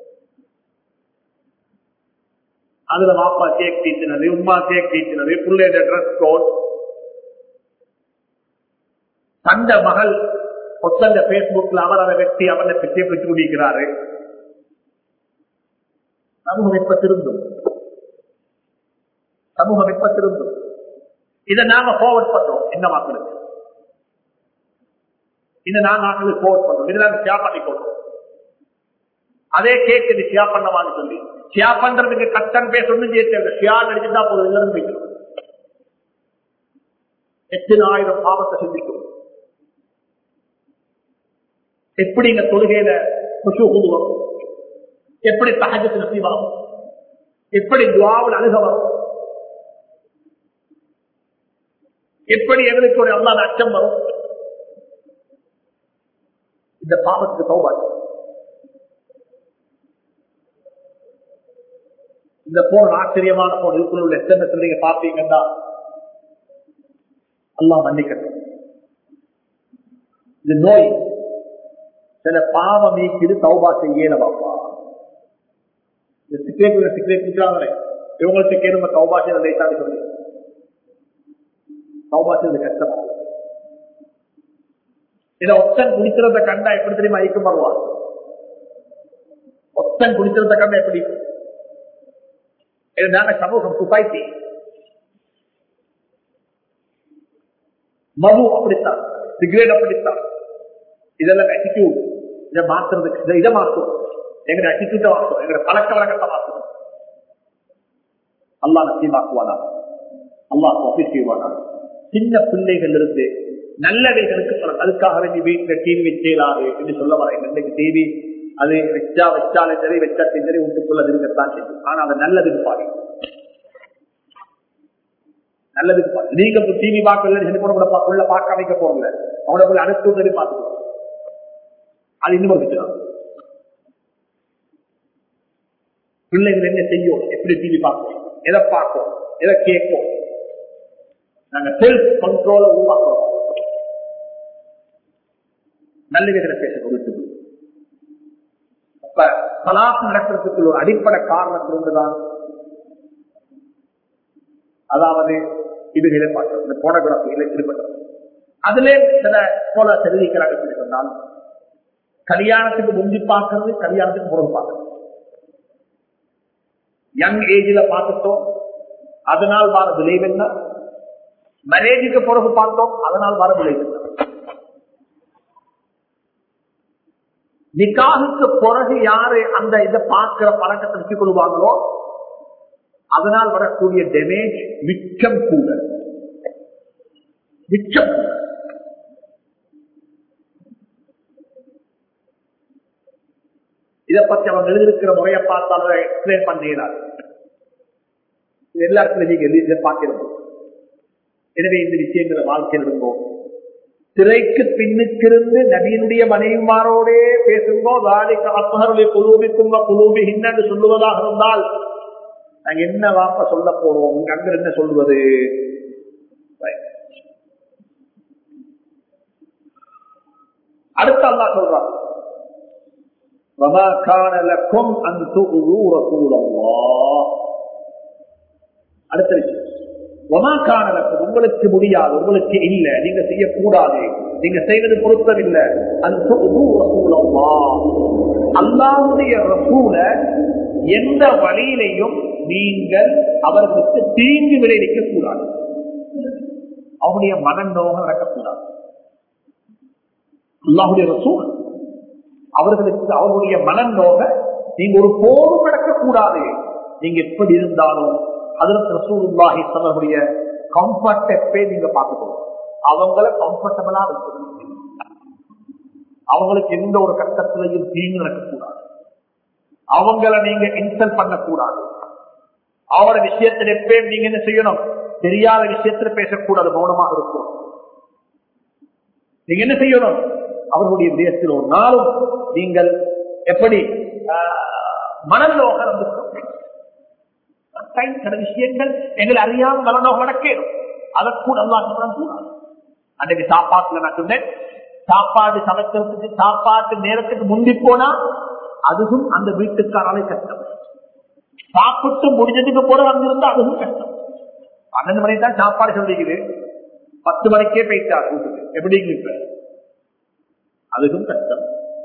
அதுல மாப்பா கேக் தீச்சினது உமா கேக் தீச்சினது பிள்ளையோட ட்ரெஸ் கோட் தந்த மகள் ஒத்தந்த பேஸ்புக்ல அவர் அதை வெட்டி அவனை பெற்றிய பெற்று முடிக்கிறாரு சமூகம் எப்ப திருந்தும் சமூகம் எப்ப திருந்தும் இதை நாங்க forward பண்றோம் என்ன மக்களுக்கு இதை நாங்க ஆட்களுக்கு forward பண்றோம் இதை நாங்க ஷேர் பண்ணி போடுறோம் அதே கேக் இது ஷேர் பண்ணவான்னு சொல்லி ஷேர் பண்றதுக்கு கட்டன் பேச ஒண்ணும் செய்ய ஷேர் அடிச்சுட்டா போதும் எல்லாரும் போய்க்கணும் எத்தனை ஆயிரம் பாவத்தை சிந்திக்கும் எப்படி இந்த தொழுகையில குஷு வரும் எப்படி சகஜத்து நசீவாகும் எப்படி துவாவில் அணுக வரும் எப்படி எங்களுக்கு ஒரு அல்லாத அச்சம் வரும் இந்த பாவத்துக்கு சௌபாய் இந்த போன் ஆச்சரியமான போன் இதுக்குள்ள எத்தனை நீங்க பார்த்தீங்கன்னா அல்லாஹ் மன்னிக்கட்டும் இது நோய் சில பாவம் நீக்கிது சௌபா செய்யல பாப்பா இந்த சிக்கரேட் சிக்கரேட் குடிக்கிறாங்களே இவங்களுக்கு கேளுங்க சௌபாசியம் லேசான்னு சொல்லி சௌபாசியம் கஷ்டமா இதை ஒத்தன் குடிக்கிறத கண்டா எப்படி தெரியுமா ஐக்கம் வருவான் ஒத்தன் குடிக்கிறத கண்டா எப்படி இதுதான சமூகம் சொசைட்டி மது அப்படித்தான் சிகரெட் அப்படித்தான் இதெல்லாம் அட்டிடியூட் இதை மாத்துறதுக்கு இதை- இதை மாற்றும் எங்க அட்டிடியூட்டை மாற்றும் எங்க பழக்க வழக்கத்தை மாற்றும் அல்லா நசீமாக்குவானா அல்லாஹ் ஒப்பீட் செய்வானா சின்ன பிள்ளைகள் இருந்து நல்லவைகளுக்கு பலன். அதுக்காக வேண்டி வீட்டுல டிவி வச்சேலாது என்று சொல்ல வரேன் இன்னைக்கு டிவி அது வச்சா வச்சாலும் சரி வச்சா சரி வீட்டுக்குள்ள அது இருக்கத்தான் செய்யும் ஆனா அது நல்லதுக்கு பாரு நல்லதுக்கு பாரு நீங்க டிவி பார்க்கல சொல்லி கூட கூட உள்ள பார்க்க வைக்க போறல அவனை போய் அடுத்து சொல்லி பார்த்துக்கோ அது இன்னும் ஒரு விஷயம் பிள்ளைகள் என்ன செய்யும் எப்படி டிவி பார்க்கும் எதை பார்க்கும் எதை கேட்கும் நாங்க செல்ஃப் கண்ட்ரோல உருவாக்குறோம் நல்லவிதங்களை பேச கொடுத்து அப்ப தலாக்கு நடக்கிறதுக்கு ஒரு அடிப்படை காரணம் கொண்டுதான் அதாவது இதுகளை பார்க்கிறோம் இந்த போனோகிராஃபிகளை ஈடுபட்டது அதிலே சில போல தெரிவிக்கிறாங்க சொல்லி சொன்னால் கல்யாணத்துக்கு முந்தி பார்க்கறது கல்யாணத்துக்கு பிறகு பார்க்கறது யங் ஏஜ்ல பார்த்துட்டோம் அதனால் வர விளைவு என்ன மேரேஜுக்கு பிறகு பார்த்தோம் அதனால் வர விளைவு என்ன நிக்காகுக்கு பிறகு யாரு அந்த இதை பார்க்கிற பழக்கத்தை வச்சுக் கொள்வாங்களோ அதனால் வரக்கூடிய டேமேஜ் மிச்சம் கூட மிச்சம் கூட. இதை பத்தி அவங்க எழுதியிருக்கிற முறையை பார்த்தாலும் எக்ஸ்பிளைன் பண்ணிடாது இது எல்லா இடத்துல நீங்க எழுதி இதை பார்க்கிறது எனவே இந்த விஷயங்களை வாழ்க்கையில் இருந்தோம் திரைக்கு பின்னுக்கிருந்து நபியினுடைய மனைவிமாரோடே பேசுங்கோ தாலிக்கு அப்பகருடைய குலூபிக்கும் குலூபி என்று சொல்லுவதாக இருந்தால் நாங்க என்ன வாப்ப சொல்ல போறோம் இங்க அங்க என்ன சொல்லுவது அடுத்த அல்லா சொல்றான் وما كان لكم أن تؤذوا رسول الله அடுத்த விஷயம் وما كان لكم உங்களுக்கு முடியாது உங்களுக்கு இல்ல நீங்க செய்யக்கூடாது நீங்க செய்வது பொருத்தமில்லை அன் تؤذوا رسول الله அல்லாஹ்வுடைய ரசூல எந்த வழியிலையும் நீங்கள் அவர்களுக்கு தீங்கு விளைவிக்க கூடாது அவருடைய மனநோகம் நடக்கக்கூடாது அல்லாஹுடைய ரசூல் அவர்களுக்கு அவருடைய மனநோக நீங்க ஒரு போதும் நடக்கக்கூடாது நீங்க எப்படி இருந்தாலும் அதற்கு ரசூலுல்லாஹி அவர்களுடைய கம்ஃபர்ட் எப்பே நீங்க பார்த்துக்கணும் அவங்கள கம்ஃபர்டபுளா இருக்கணும் அவங்களுக்கு எந்த ஒரு கட்டத்திலையும் தீங்கு நடக்கக்கூடாது அவங்கள நீங்க இன்சல்ட் பண்ணக்கூடாது அவரோட விஷயத்தில் எப்பயும் நீங்க என்ன செய்யணும் தெரியாத விஷயத்துல பேசக்கூடாது மௌனமாக இருக்கும் நீங்க என்ன செய்யணும் அவர்களுடைய விடயத்தில் ஒரு நாளும் நீங்கள் எப்படி மனநோக சில விஷயங்கள் எங்களை அறியாம மனநோகம் நடக்கணும் அதை கூட கூடாது அன்றைக்கு சாப்பாட்டுல நான் சொன்னேன் சாப்பாடு சமைக்கிறதுக்கு சாப்பாட்டு நேரத்துக்கு முந்தி போனா அதுவும் அந்த வீட்டுக்காராலே கஷ்டம் சாப்பிட்டு முடிஞ்சதுக்கு போற வந்திருந்தா அதுவும் கஷ்டம் பன்னெண்டு மணிக்கு தான் சாப்பாடு சொல்லிக்குது பத்து மணிக்கே போயிட்டா கூட்டுக்கு எப்படி இப்ப அதுவும் கஷ்டம்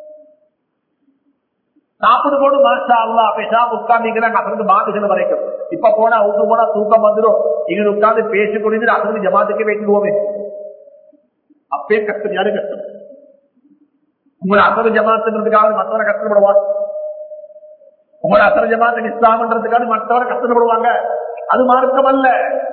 சாப்பிடு போது மாசா அல்லா பேசா உட்கார்ந்தீங்கன்னா அசந்து மாட்டுகளை வரைக்கும் இப்ப போனா அவுட்டு போனா தூக்கம் வந்துடும் இங்க உட்கார்ந்து பேசி கொண்டு அசந்து ஜமாத்துக்கே வைத்துடுவோமே அப்பே கஷ்டம் யாரு கஷ்டம் உங்களை அசர ஜமாத்துங்கிறதுக்காக மற்றவரை கஷ்டப்படுவார் உங்களை அசர ஜமாத்துக்கு இஸ்லாம்ன்றதுக்காக மற்றவரை கஷ்டப்படுவாங்க அது மார்க்கம் அல்ல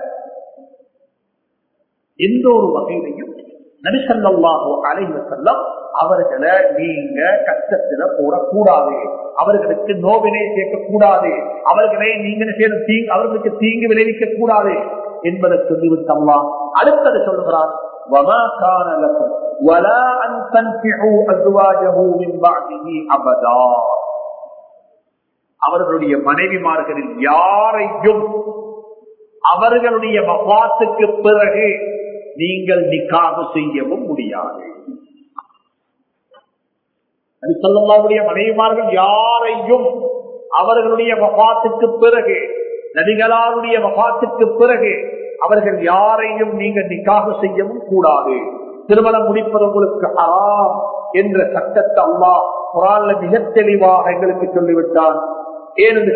எந்த ஒரு வகையிலையும் நபிசல்லாஹோ அலைவ செல்லம் அவர்களை நீங்க கஷ்டத்துல போடக்கூடாது அவர்களுக்கு நோவினை சேர்க்கக்கூடாது அவர்களை நீங்க செய்த தீங்கு அவர்களுக்கு தீங்கு விளைவிக்க கூடாது என்பதை சொல்லிவிட்டம்மா அடுத்தது சொல்லுகிறார் وما كان لكم ولا أن تنفعوا أزواجه من بعده أبدا அவர்களுடைய மனைவிமார்களில் யாரையும் அவர்களுடைய வபாத்துக்கு பிறகு நீங்கள் நிக்காது செய்யவும் முடியாது சொல்லலாவுடைய மனைவிமார்கள் யாரையும் அவர்களுடைய வபாத்துக்கு பிறகு நபிகளாருடைய வபாத்துக்கு பிறகு அவர்கள் யாரையும் நீங்க நிக்காக செய்யவும் கூடாது திருமணம் முடிப்பது உங்களுக்கு ஹராம் என்ற சட்டத்தை அல்லா குரான்ல மிக தெளிவாக எங்களுக்கு சொல்லிவிட்டான் ஏனென்று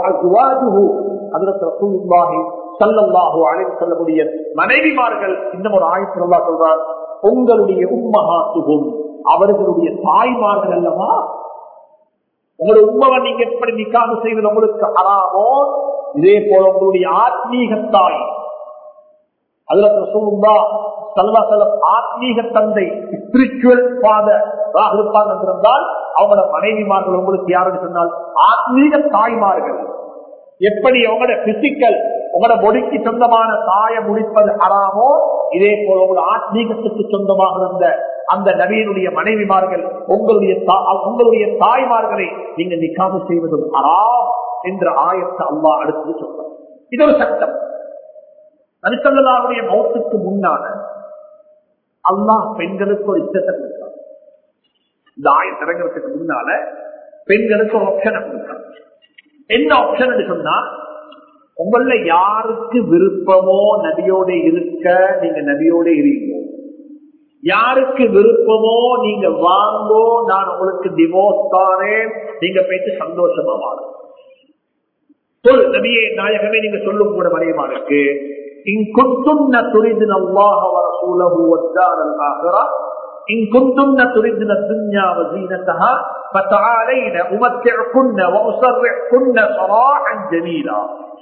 சொன்னாஹி சல்லல்லாஹு அழைத்து சொல்லக்கூடிய மனைவிமார்கள் இன்னும் ஒரு ஆயிரத்தி சொல்லா சொல்றார் உங்களுடைய உம்மகாத்துகும் அவர்களுடைய தாய்மார்கள் அல்லவா உங்களுடைய உண்மவை நீங்க எப்படி நிக்காது செய்வது உங்களுக்கு அறாமோ இதே போல உங்களுடைய ஆத்மீக தாய் அதுல சொல்லுந்தா சல்லா செல்லம் ஆத்மீக தந்தை ஸ்பிரிச்சுவல் ஃபாதர் இருப்பாங்க என்றிருந்தால் அவங்களோட மனைவிமார்கள் உங்களுக்கு யாருன்னு சொன்னால் ஆத்மீக தாய்மார்கள் எப்படி அவங்களோட பிசிக்கல் உங்களோட மொழிக்கு சொந்தமான தாயை முடிப்பது அறாமோ இதே போல உங்களோட ஆத்மீகத்துக்கு சொந்தமாக இருந்த அந்த நவீனுடைய மனைவிமார்கள் உங்களுடைய உங்களுடைய தாய்மார்களை நீங்க நிக்காம செய்வதும் அறாம் என்ற ஆயத்தை அல்லா அடுத்து சொல்றார் இது ஒரு சட்டம் நரிசல்லாவுடைய மௌத்துக்கு முன்னால அல்லாஹ் பெண்களுக்கு ஒரு இஷ்டத்தை கொடுத்தார் இந்த ஆயத்தை இறங்குறதுக்கு முன்னால பெண்களுக்கு ஒரு ஆப்ஷனை கொடுத்தார் என்ன ஆப்ஷன் சொன்னா உங்கள யாருக்கு விருப்பமோ நபியோட இருக்க நீங்க நபியோட இருங்கோ யாருக்கு விருப்பமோ நீங்க வாங்கோ நான் உங்களுக்கு டிவோர்ஸ் தாரேன் நீங்க போயிட்டு சந்தோஷமா வாங்க சொல் நபியே நாயகமே நீங்க சொல்லும் கூட மறையமானுக்கு إن كنتن تردن الله ورسوله والدار الآخرة إن كنتن تردن الدنيا وزينتها فتعالين أمتعكن وأسرعكن صراحا جميلا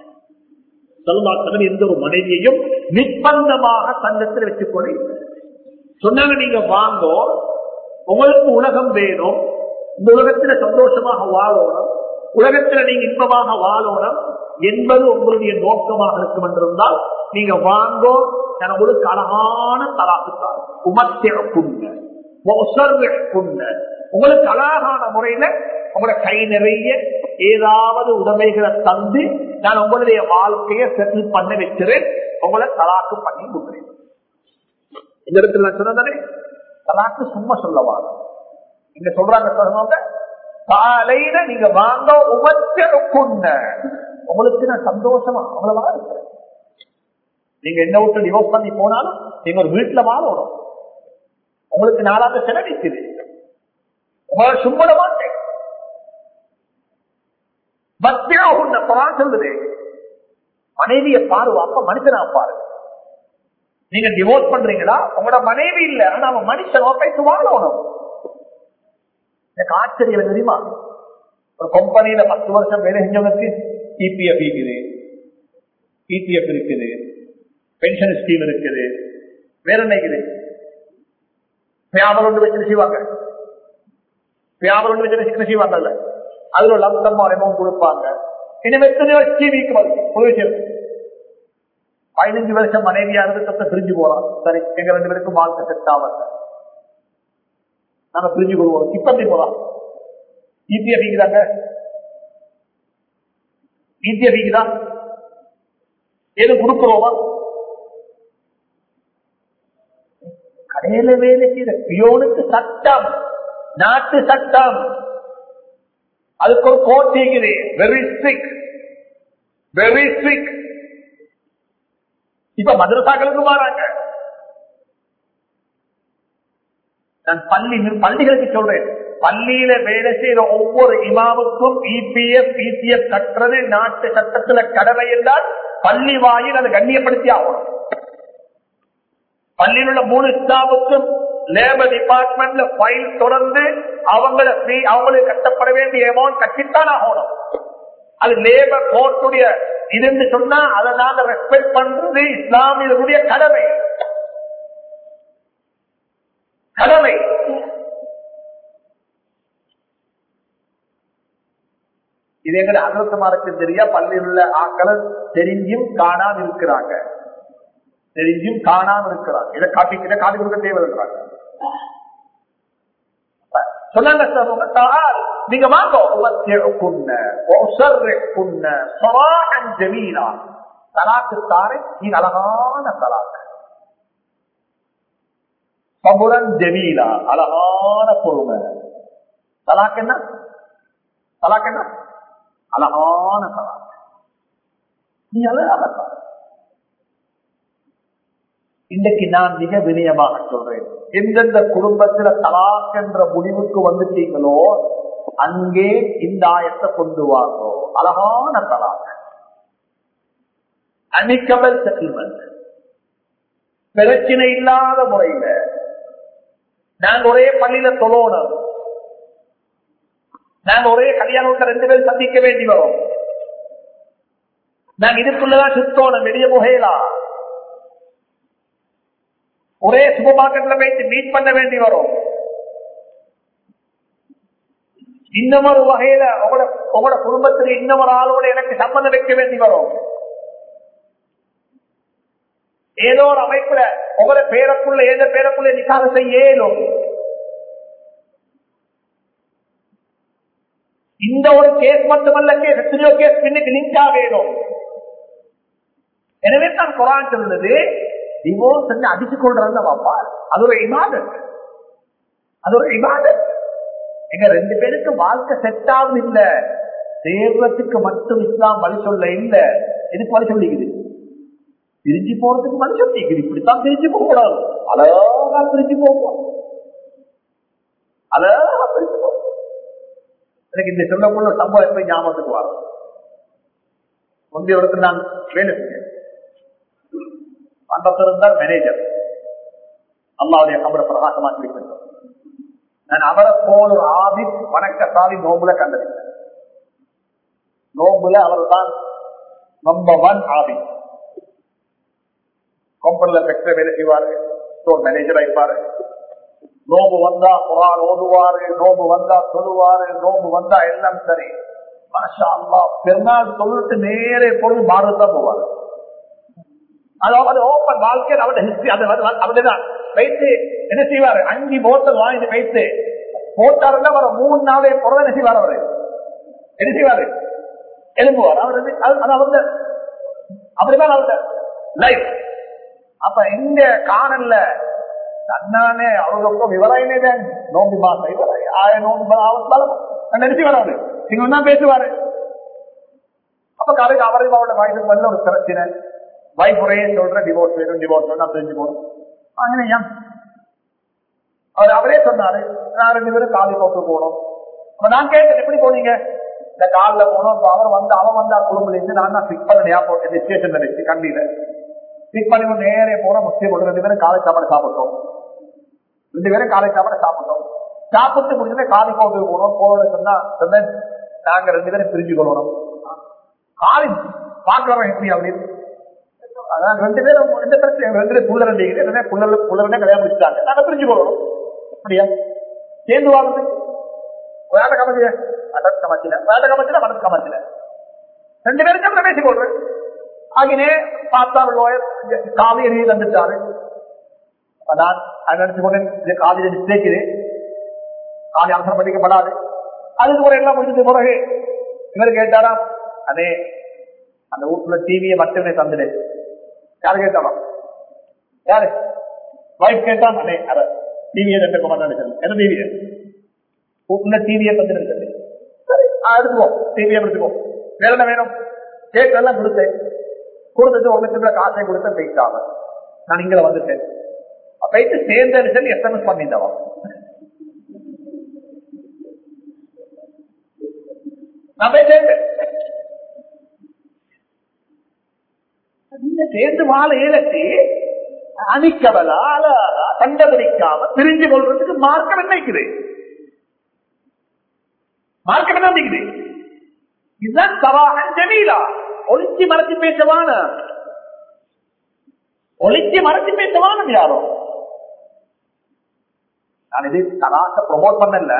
எந்த ஒரு மனைவியையும் நிர்பந்தமாக தங்கத்தில் வச்சுக் கொள்ள சொன்னாங்க நீங்க வாங்கோ உங்களுக்கு உலகம் வேணும் இந்த உலகத்துல சந்தோஷமாக வாழணும் உலகத்துல நீங்க இன்பமாக வாழணும் என்பது உங்களுடைய நோக்கமாக இருக்கும் என்றிருந்தால் நீங்க வாங்கோ நான் உங்களுக்கு அழகான தலாக்குத்தான் உமத்திழக்குங்க உங்களுக்கு அழகான முறையில உங்களோட கை நிறைய ஏதாவது உடமைகளை தந்து நான் உங்களுடைய வாழ்க்கையை செட்டில் பண்ண வைக்கிறேன் உங்களை தலாக்கு பண்ணி கொடுக்கிறேன் இந்த இடத்துல நான் சொன்னதானே தலாக்கு சும்மா சொல்லவாங்க இங்க சொல்றாங்க சொல்லுவாங்க காலையில நீங்க வாங்க உமத்திழக்குங்க உங்களுக்கு நான் சந்தோஷமா அவ்வளவா இருக்கிறேன் நீங்க என்ன விட்டு டிவோர்ஸ் பண்ணி போனாலும் நீங்க ஒரு வீட்டுல வாழணும் உங்களுக்கு நாளாக செலவிக்குது உங்களை சும்மட மாட்டேன் பக்தியா உன்ன குரான் சொல்லுது மனைவிய பாருவா அப்ப மனுஷனா பாரு நீங்க டிவோர்ஸ் பண்றீங்களா உங்களோட மனைவி இல்ல ஆனா அவன் மனுஷன் பேசி வாழணும் எனக்கு ஆச்சரியம் தெரியுமா ஒரு கம்பெனியில பத்து வருஷம் வேலை செஞ்சவனுக்கு இபிஎஃப் இருக்குது இடிஎஃப் இருக்குது பென்ஷன் ஸ்கீம் இருக்குது வேற என்ன இருக்குது வியாபாரம் ஒன்று வச்சு செய்வாங்க வியாபாரம் ஒன்று வச்சு என்ன செய்வாங்கல்ல அதுல லம்சம் அமௌண்ட் கொடுப்பாங்க இன்னும் எத்தனையோ ஸ்கீம் இருக்கு பதினஞ்சு வருஷம் மனைவியா இருந்து சத்த பிரிஞ்சு போறோம் சரி எங்க ரெண்டு பேருக்கும் வாழ்க்கை செட் ஆகல நாங்க பிரிஞ்சு கொள்வோம் இப்ப எப்படி போலாம் இபிஎஃப் இருக்குதாங்க இபிஎஃப் இருக்குதா எது கொடுக்கிறோமா கடையில வேலை செய்த பியோனுக்கு சட்டம் நாட்டு சட்டம் அதுக்கு ஒரு கோட் இருக்குது வெரி ஸ்ட்ரிக் வெரி ஸ்ட்ரிக் இப்ப மதரசாக்களுக்கு மாறாங்க நான் பள்ளி பள்ளிகளுக்கு சொல்றேன் பள்ளியில வேலை செய்யற ஒவ்வொரு இமாவுக்கும் இபிஎஃப் பிசிஎஃப் கட்டுறது நாட்டு சட்டத்துல கடமை என்றால் பள்ளி வாயில் அதை கண்ணியப்படுத்தி ஆகணும் பள்ளியில் உள்ள மூணு ஸ்டாஃபுக்கும் லேபர் டிபார்ட்மெண்ட்ல ஃபைல் தொடர்ந்து அவங்கள அவங்களுக்கு கட்டப்பட வேண்டிய அமௌண்ட் கட்டித்தான் ஆகணும் அது லேபர் கோர்ட்டுடைய இதுன்னு சொன்னா அதை நாங்க ரெஸ்பெக்ட் பண்றது இஸ்லாமியர்களுடைய கடமை கடமை இது எங்க அகலத்தமாருக்கு தெரியா பள்ளியில் உள்ள ஆக்களை தெரிஞ்சும் காணாம இருக்கிறாங்க தெரிஞ்சும் காணாம இருக்கிறாங்க இதை காட்டி இதை காட்டி கொடுக்க தேவைங்கிறாங்க சொன்னாங்க சார் நீங்க வாங்க தலாக்கு தாரை நீங்க அழகான தலாக்கு பபுலன் ஜமீலா அழகான பொறுமை தலாக்கு என்ன தலாக்கு என்ன அழகான தலாக் நீ அழகாக தலாக். இன்றைக்கு நான் மிக வினயமாக சொல்றேன் எந்தெந்த குடும்பத்துல தலாக் என்ற முடிவுக்கு வந்துட்டீங்களோ அங்கே இந்த ஆயத்தை கொண்டு வாங்கோ அழகான தலாக் அமிக்கபல் செட்டில்மெண்ட் பிரச்சனை இல்லாத முறையில நாங்க ஒரே பள்ளியில தொழணும் நாங்க ஒரே கல்யாணத்தை ரெண்டு பேரும் சந்திக்க வேண்டி வரும் நாங்க இதுக்குள்ளதான் சுத்தோணும் வெளிய புகையலாம் ஒரே சூப்பர் மார்க்கெட்ல போயிட்டு மீட் பண்ண வேண்டி வரும் இன்னும் ஒரு வகையில உங்களோட உங்களோட குடும்பத்துக்கு இன்னும் ஒரு ஆளோட எனக்கு சம்பந்தம் வைக்க வேண்டி வரும் ஏதோ ஒரு அமைப்புல உங்களோட பேரக்குள்ள ஏத பேரக்குள்ள நிக்காக செய்ய இயலும் இந்த ஒரு கேஸ் மட்டுமல்ல கேஸ் எத்தனையோ கேஸ் பின்னுக்கு லிங்கா வேணும் எனவே தான் குரான் சொல்றது டிவோர்ஸ் அடிச்சு கொள்றது பாப்பா அது ஒரு இமாதத் அது ஒரு இமாதத் எங்க ரெண்டு பேருக்கு வாழ்க்கை செட் ஆகும் இல்ல சேர்றதுக்கு மட்டும் இஸ்லாம் வழி சொல்ல இல்ல எதுக்கு வழி சொல்லிக்குது பிரிஞ்சு போறதுக்கு வழி சொல்லிக்குது இப்படித்தான் பிரிஞ்சு போக கூடாது அழகா பிரிஞ்சு போகும் அழகா பிரிஞ்சு போகும் எனக்கு இந்த சொல்லக்குள்ள ஒரு சம்பவம் எப்படி ஞாபகத்துக்கு வரும் முந்தைய இடத்துல நான் வேலை செஞ்சேன் அந்த இருந்தார் மேனேஜர் அம்மாவுடைய கபரை பிரகாசமாக்கி வைக்கின்றோம் நான் அவரை போல ஒரு ஆபித் வணக்கசாலி நோம்புல கண்டறிந்தேன் நோம்புல அவர் தான் நம்பர் ஒன் ஆபித் கம்பெனில செக்டர் வேலை செய்வாரு ஸ்டோர் மேனேஜர் ஆயிப்பாரு நோம்பு வந்தா குரான் ஓதுவாரு நோம்பு வந்தா சொல்லுவாரு நோம்பு வந்தா எல்லாம் சரி மாஷா அல்லா பெருநாள் சொல்லிட்டு நேரே பொழுது மாறுதான் போவாரு அதாவது ஓப்பன் வாழ்க்கை அவருடைய ஹிஸ்டரி அவருதான் வைத்து என்ன செய்வாரு அஞ்சு போத்தல் வாங்கிட்டு வைத்து போட்டாருன்னா வர மூணு நாளே பிறகு என்ன செய்வார் அவரு என்ன செய்வாரு எழுப்புவார் அவர் வந்து அது- அது அவருடைய அப்படிதான் அவருடைய லைஃப் அப்ப இந்த காணல்ல தன்னானே அவர்களுக்கும் விவராயினே நோம்பி மாசம் இவரை ஆய நோம்பி ஆவத்தாலும் நினைச்சு வராது நீங்க தான் பேசுவாரு அப்ப காலையில் அவரையும் அவரோட வயசுக்கு வந்து ஒரு பிரச்சனை வைஃப் ஒரே சொல்ற டிவோர்ஸ் வேணும் டிவோர்ஸ் வேணும் நான் தெரிஞ்சு போகணும் அங்கனையா அவர் அவரே சொன்னாரு நான் ரெண்டு பேரும் காலி போட்டு போனோம் அப்ப நான் கேட்டேன் எப்படி போனீங்க இந்த காலில் போனோம் அப்ப அவர் வந்து அவன் வந்தா குழும்புல இருந்து நான் தான் பிக் பண்ண ஏர்போர்ட் ஸ்டேஷன்ல வச்சு கண்டியில பிக் பண்ணி கொண்டு நேரே போன முஸ்லீம் ரெண்டு பேரும் காலை சாப்பாடு சாப்பிட்டோம் ரெண்டு பேரும் காலை சாப்பாடு சாப்பிட்டோம் சாப்பிட்டு முடிஞ்சது காலி போட்டு போனோம் போனோம்னு சொன்னா சொன்னேன் நாங்க ரெண்டு பேரும் பிரிஞ்சு கொள்ளணும் காலி பாக்குறவன் எப்படி அப்படின்னு அதான் ரெண்டு பேரும் ரெண்டு பேரும் ரெண்டு பேரும் புள்ள ரெண்டு புள்ள புள்ளரே கல்யாணம் முடிச்சாங்க நாங்க பிரிஞ்சு கொள்ளணும் அப்படியா சேர்ந்து வாழ்ந்து வேட கமச்சில அடத் கமச்சில வேட கமச்சில மனசு கமச்சில ரெண்டு பேரும் சேர்ந்து பேசி கொள்றேன் ஆகினே பார்த்தா லோயர் காவி எழுதி தந்துட்டாரு நான் அதை நினைச்சு கொண்டு காவிரி மிஸ்டேக் இது காவி அவசரம் பண்ணிக்கப்படாது அதுக்கு ஒரு எல்லாம் முடிஞ்சது பிறகு இவர் கேட்டாரா அதே அந்த வீட்டுல டிவியை மட்டுமே தந்துடு யாரு கேட்டாலும் யாரு வைஃப் கேட்டான் அண்ணே அத டிவியை ரெண்டு கொண்டாந்து என்ன டிவியை வீட்டுல டிவியை தந்து எடுத்தது சரி ஆ, எடுத்துக்கோ டிவியை எடுத்துக்கோ வேற என்ன வேணும் கேட்டு எல்லாம் கொடுத்தேன் கொடுத்துட்டு ஒரு லட்சம் ரூபாய் காசை கொடுத்து போயிட்டாங்க நான் இங்க வந்துட்டேன் போயிட்டு சேர்ந்த சொல்லி எஸ்எம்எஸ் பண்ணிட்டவன் நான் போய் சேர்ந்தேன் நீங்க சேர்ந்து வாழ இயலத்தி அணிக்கவலா அழகா கண்டபிடிக்காம பிரிஞ்சு கொள்றதுக்கு மார்க்கம் என்ன இருக்குது மார்க்கம் என்ன இருக்குது இதுதான் சவாகன் ஜமீலா ஒளிச்சு மறைச்சு பேசவான ஒளிச்சு மறைச்சு பேசவான யாரோ நான் இது தலாக்க ப்ரொமோட் பண்ணல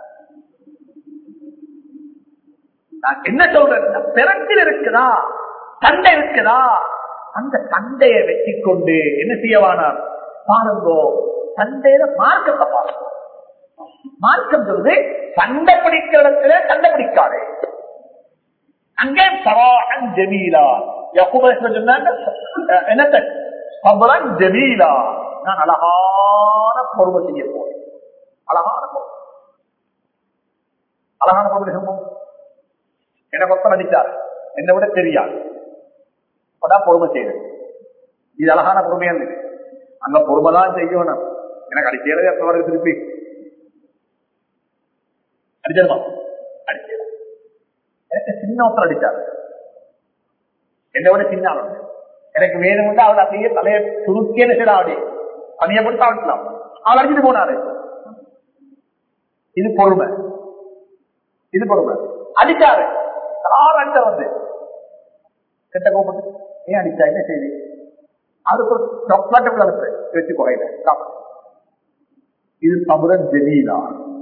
நான் என்ன சொல்றேன் பிறத்தில் இருக்குதா சண்டை இருக்குதா அந்த சண்டையை வெற்றி கொண்டு என்ன செய்யவானார் பாருங்கோ சண்டையில மார்க்கத்தை பாருங்க மார்க்கம் சொல்றது சண்டை பிடிக்கிற இடத்துல சண்டை பிடிக்காது அங்கே சவாகன் ஜமீலா யகுபேஸ்வரர் சொன்னாங்க அஹ், என்னத்த சபரன் ஜமீலா நான் அழகான பொறுமை செய்ய போறேன் அழகான பொறுமை அழகான பொறுமை செய்ய போறேன் எனக்கு ஒருத்தர் அடிச்சார் என்னை விட தெரியாது அப்பதான் பொறுமை செய்யுது இது அழகான பொறுமையா இருந்தது அங்க பொறுமை தான் செய்யணும் எனக்கு அடிக்கிறது எப்ப வருது திருப்பி அடிச்சிருமா அடிச்சிடும் எனக்கு சின்ன ஒருத்தர் அடிச்சார் என்னை விட சின்ன ஆளு எனக்கு வேணும்னா அவள் அப்படியே தலையை சுருக்கே நினைச்சா அப்படி பணியை கொடுத்து அடிக்கலாம் அவள் அடிச்சுட்டு போனாரு இது பொறுமை இது பொறுமை அடிச்சாரு யார் அடிச்ச வந்து கெட்ட கோபத்து ஏன் அடிச்சா என்ன செய்தி அதுக்கு ஒரு சாக்லேட் அனுப்பு வச்சு குறையில சாப்பிடு. இது சமுதன் ஜெமீலா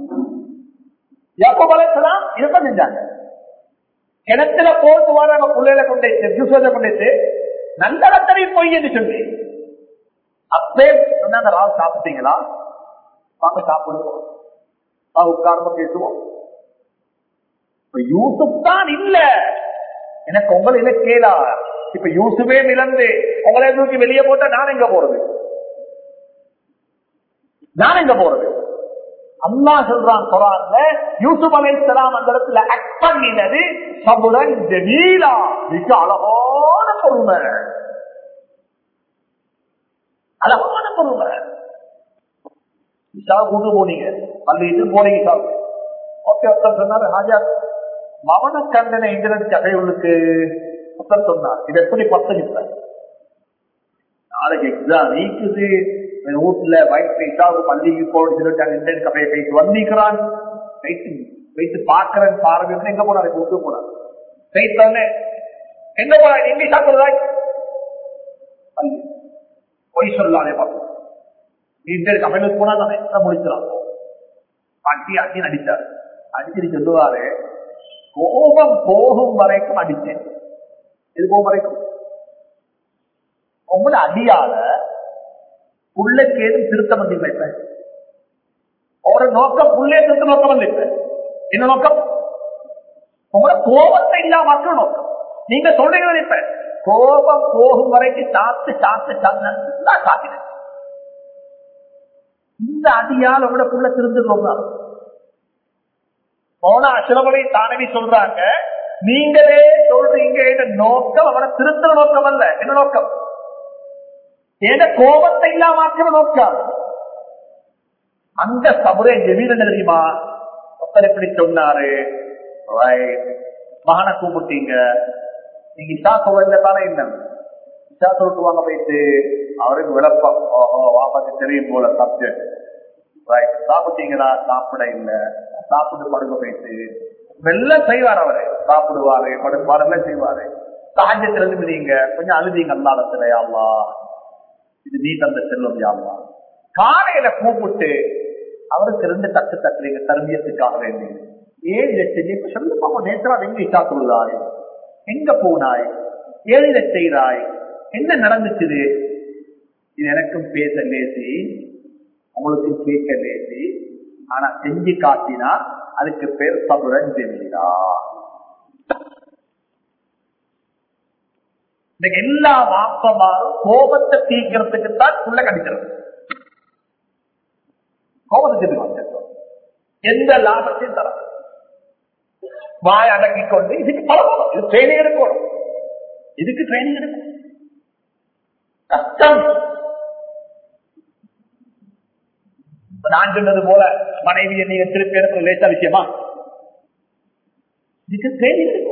எப்ப பலத்தலாம் இதுதான் செஞ்சாங்க கிணத்துல போட்டு வராங்க பிள்ளைகளை கொண்டு ஜூசத்தை கொண்டு நல்ல பொய் என்று சொல்லி அப்பே சொன்னாங்க ராவ் சாப்பிட்டீங்களா வாங்க சாப்பிடுவோம் வா, உட்கார்ந்து பேசுவோம் இப்ப யூசுப் தான் இல்ல எனக்கு உங்களை கேளா இப்ப யூசுவே மிளந்து உங்களை தூக்கி வெளியே போட்டா நான் எங்க போறது நான் எங்க போறது அம்மா சொல்றான் குரான்ல யூசுப் அலைஹிஸ்ஸலாம் அந்த இடத்துல ஆக்ட் பண்ணினது சபுரன் ஜமீலா மிக அழகான பொறுமை அழகான பொறுமை இஷா கூட்டு போனீங்க பள்ளிட்டு போனீங்க இஷா ஓகே ஒருத்தர் சொன்னாரு ஹாஜா மவன கண்டன இன்டர்நெட் கதைகளுக்கு ஒருத்தர் சொன்னார் இது எப்படி பத்து நிமிஷம் நாளைக்கு எக்ஸாம் நீக்குது என் வீட்டுல வயிற்று இஷாவுக்கு பள்ளிக்கு போன்னு சொல்லிட்டு அங்க இன்டர்நெட் கதையை போயிட்டு வந்திக்கிறான் வைத்து வைத்து பாக்குறேன் பாருங்க எங்க போனாரு கூட்டு போனார் போயிட்டு எங்க போனாரு எங்க சாப்பிடுறாய் பள்ளி பொய் சொல்லாதே பார்த்து இன்டர்நெட் கம்பெனிக்கு போனா தானே முடிச்சிடலாம் அட்டி அட்டி நடிச்சாரு அடிச்சு சொல்லுவாரு கோபம் போகும் வரைக்கும் அடிச்சேன் இது போகும் வரைக்கும் உங்களோட அடியால புள்ளைக்கு ஏதும் திருத்தம் வந்து இப்ப ஒரு நோக்கம் புள்ளே திருத்த நோக்கம் வந்து இப்ப என்ன நோக்கம் உங்களோட கோபத்தை இல்லாம நோக்கம் நீங்க சொல்றீங்க இப்ப கோபம் போகும் வரைக்கும் சாத்து சாத்து சாத்து நல்லா சாத்தினேன் இந்த அடியால் உங்களோட புள்ள திருந்துருவோம் மௌனா அசுரமலை தானவி சொல்றாங்க நீங்களே சொல்றீங்க என்ன நோக்கம் அவனை திருத்தல நோக்கம் அல்ல என்ன நோக்கம் ஏன கோபத்தை இல்லாம ஆக்கிற நோக்கம் அந்த சபுரை ஜெமீன் என்ன தெரியுமா ஒருத்தர் எப்படி சொன்னாரு Right. மகனை கூப்பிட்டீங்க நீங்க இஷா சொல்ல தானே என்ன இஷா சொல்லிட்டு வாங்க போயிட்டு அவருக்கு விளப்பம் ஓஹோ வாப்பாக்கு தெரியும் போல சப்ஜெக்ட் ரைட் சாப்பிட்டீங்களா சாப்பிட இல்ல சாப்பிட்டு படுக்க போயிட்டு வெள்ளம் செய்வார் அவரு சாப்பிடுவாரு படுப்பாரு எல்லாம் செய்வாரு சாஞ்சத்துல இருந்து நீங்க கொஞ்சம் அழுதிங்க அல்லாடத்துல யாழ்லா இது நீ தந்த செல்வம் யாழ்லா காலையில கூப்பிட்டு அவருக்கு ரெண்டு தட்டு தட்டுறீங்க தர்மியத்துக்காக வேண்டி ஏழு லட்சம் இப்ப சொல்லுமா நேற்றா எங்க இஷா சொல்லுதாய் எங்க போனாய் ஏழு செய்தாய் என்ன நடந்துச்சுது இது எனக்கும் பேச லேசி உங்களுக்கு கேட்க லேசி ஆனா செஞ்சு காட்டினா அதுக்கு பேர் சபுரன் ஜெமிலா இன்னைக்கு எல்லா வாப்பமாரும் கோபத்தை தீக்கிறதுக்கு தான் உள்ள கடிக்கிறது கோபத்தை தீர்வாங்க எந்த லாபத்தையும் தர வாய் அடங்கி கொண்டு இதுக்கு பரவாயில்ல இது ட்ரைனிங் எடுக்கணும் இதுக்கு ட்ரைனிங் எடுக்கணும் கஷ்டம் இப்ப நான் சொன்னது போல மனைவியை நீங்க திருப்பி எடுக்கிற லேசா விஷயமா இதுக்கு ட்ரைனிங் எடுக்கணும்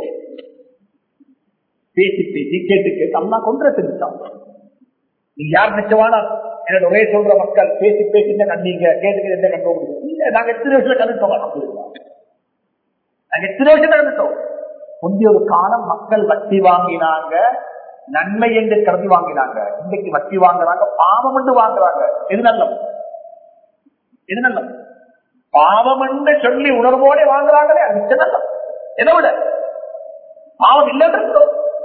பேசி பேசி கேட்டு கேட்டு அம்மா கொண்டு செஞ்சுட்டான் நீ யார் நிச்சயமான என்னோட ஒரே சொல்ற மக்கள் பேசி பேசி என்ன கண்டீங்க கேட்டு என்ன கண்டோ இல்ல நாங்க எத்தனை வருஷம் கண்டுட்டோம் நாங்க எத்தனை வருஷம் கண்டுட்டோம் முந்தைய ஒரு காலம் மக்கள் வட்டி வாங்கினாங்க நன்மை என்று கருதி வாங்கினாங்க இன்னைக்கு வட்டி வாங்குறாங்க பாவம் என்று வாங்குறாங்க எது நல்லது எது நல்லது பாவம் என்று சொல்லி உணர்வோட வாங்குறாங்களே அது மிச்ச நல்லது எதை விட பாவம் இல்லைன்னு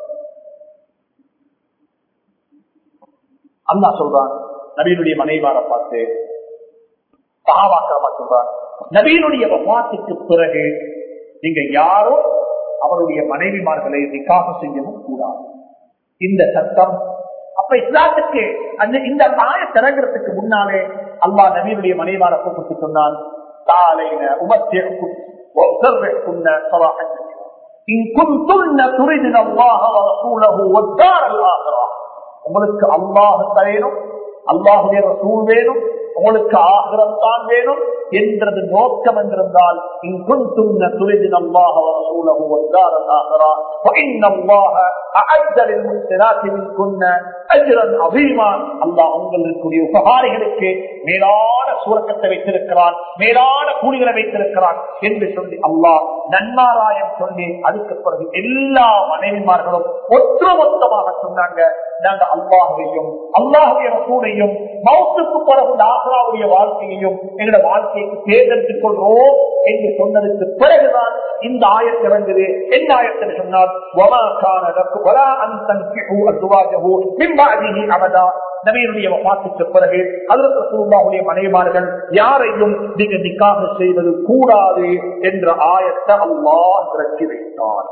அல்லா சொல்றான் நபீனுடைய மனைவார பார்த்து சகாபாக்கிரமா சொல்றான் நபீனுடைய வபாத்துக்கு பிறகு நீங்க யாரும் அவருடைய மனைவிமார்களை நிக்காக செய்யவும் கூடாது இந்த சட்டம் அப்ப இஸ்லாத்துக்கு அந்த இந்த ஆய திறங்கிறதுக்கு முன்னாலே அல்லா நபீனுடைய மனைவார கூப்பிட்டு சொன்னான் தாலையின உமத்திய இன் குன்துன்ன துரிதின அல்லாஹ வ ரசூலஹு வத்தார ஆகிரா உங்களுக்கு அல்லாஹ் வேணும் அல்லாஹுடைய ரசூல் வேணும் உங்களுக்கு ஆகிரத்தான் வேணும் என்றது நோக்கம் என்றிருந்தால் இன் குன்துன்ன துரிதின அல்லாஹ வ ரசூலஹு வத்தார ஆகிரா فإن الله أعد للمحسنات منكن أجرا عظيما அல்லாஹ் உங்களுக்குரிய உபகாரிகளுக்கு மேலான சூரக்கத்தை வைத்திருக்கிறான் மேலான கூலிகளை வைத்திருக்கிறான் என்று சொல்லி அல்லாஹ் நன்மாராயம் சொல்லி அதுக்கு பிறகு எல்லா மனைவிமார்களும் ஒற்றுமொத்தமாக சொன்னாங்க நாங்க அல்லாஹுவையும் அல்லாஹுடைய ரசூலையும் மௌத்துக்கு பிறகு ஆசராவுடைய வாழ்க்கையையும் எங்களோட வாழ்க்கைக்கு தேர்ந்தெடுத்துக் கொள்றோம் என்று சொன்னதுக்கு பிறகுதான் இந்த ஆயத்து இறங்குது என்ன ஆயத்தில் சொன்னால் وَمَا كَانَ لَكُمْ وَلَا أَن تَنكِحُوا أَزْوَاجَهُ مِن بَعْدِهِ أَبَدًا நபியினுடைய வபாத்துக்கு பிறகு அதற்கு ரசூலுல்லாஹுடைய மனைவிமார்கள் யாரையும் நீங்க நிக்காக செய்வது கூடாது என்ற ஆயத்தை அல்லாஹ் இறக்கி வைத்தார்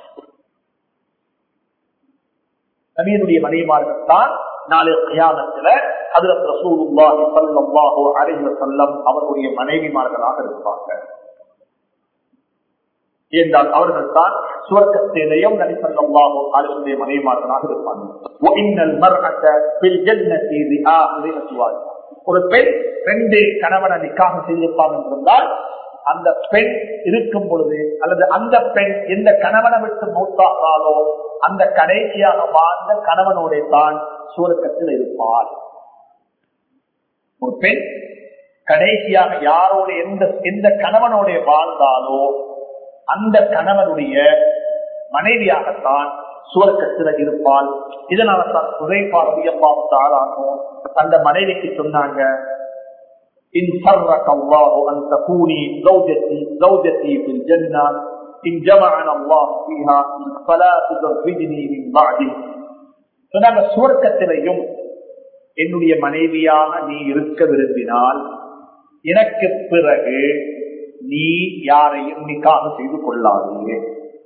நபியினுடைய மனைவிமார்கள் தான் நாளை கியாமத்துல அதற்கு ரசூலுல்லாஹி ஸல்லல்லாஹு அலைஹி வஸல்லம் அவருடைய மனைவிமார்களாக இருப்பாங்க என்றால் அவர்கள் தான் சுவர்க்கத்திலேயும் நபி ஸல்லல்லாஹு அலைஹி வஸல்லம் மனைவிமார்களாக இருப்பாங்க وَإِنَّ الْمَرْأَةَ فِي الْجَنَّةِ بِآخِرِ أَزْوَاجِهَا ஒரு பெண் ரெண்டு கணவனை நிக்காக செய்திருப்பாங்க என்றிருந்தால் அந்த பெண் இருக்கும் பொழுது அல்லது அந்த பெண் எந்த கணவனை விட்டு மூத்தாகிறாலோ அந்த கடைசியாக வாழ்ந்த கணவனோட தான் சூரக்கத்தில் இருப்பாள் ஒரு பெண் கடைசியாக யாரோட எந்த எந்த கணவனோட வாழ்ந்தாலோ அந்த கணவனுடைய மனைவியாகத்தான் சுவர்க்கத்தில் இருப்பாள் இதனால தான் குறைபார்வையப்பாத்தாளாகும் அந்த மனைவிக்கு சொன்னாங்க إن فرق الله أن تكوني زوجتي زوجتي في الجنة إن جمعنا الله فيها فلا تزوجني من بعده சொன்னாங்க சுவர்க்கத்திலையும் என்னுடைய மனைவியாக நீ இருக்க விரும்பினால் எனக்கு பிறகு நீ யாரையும் நிக்காக செய்து கொள்ளாதே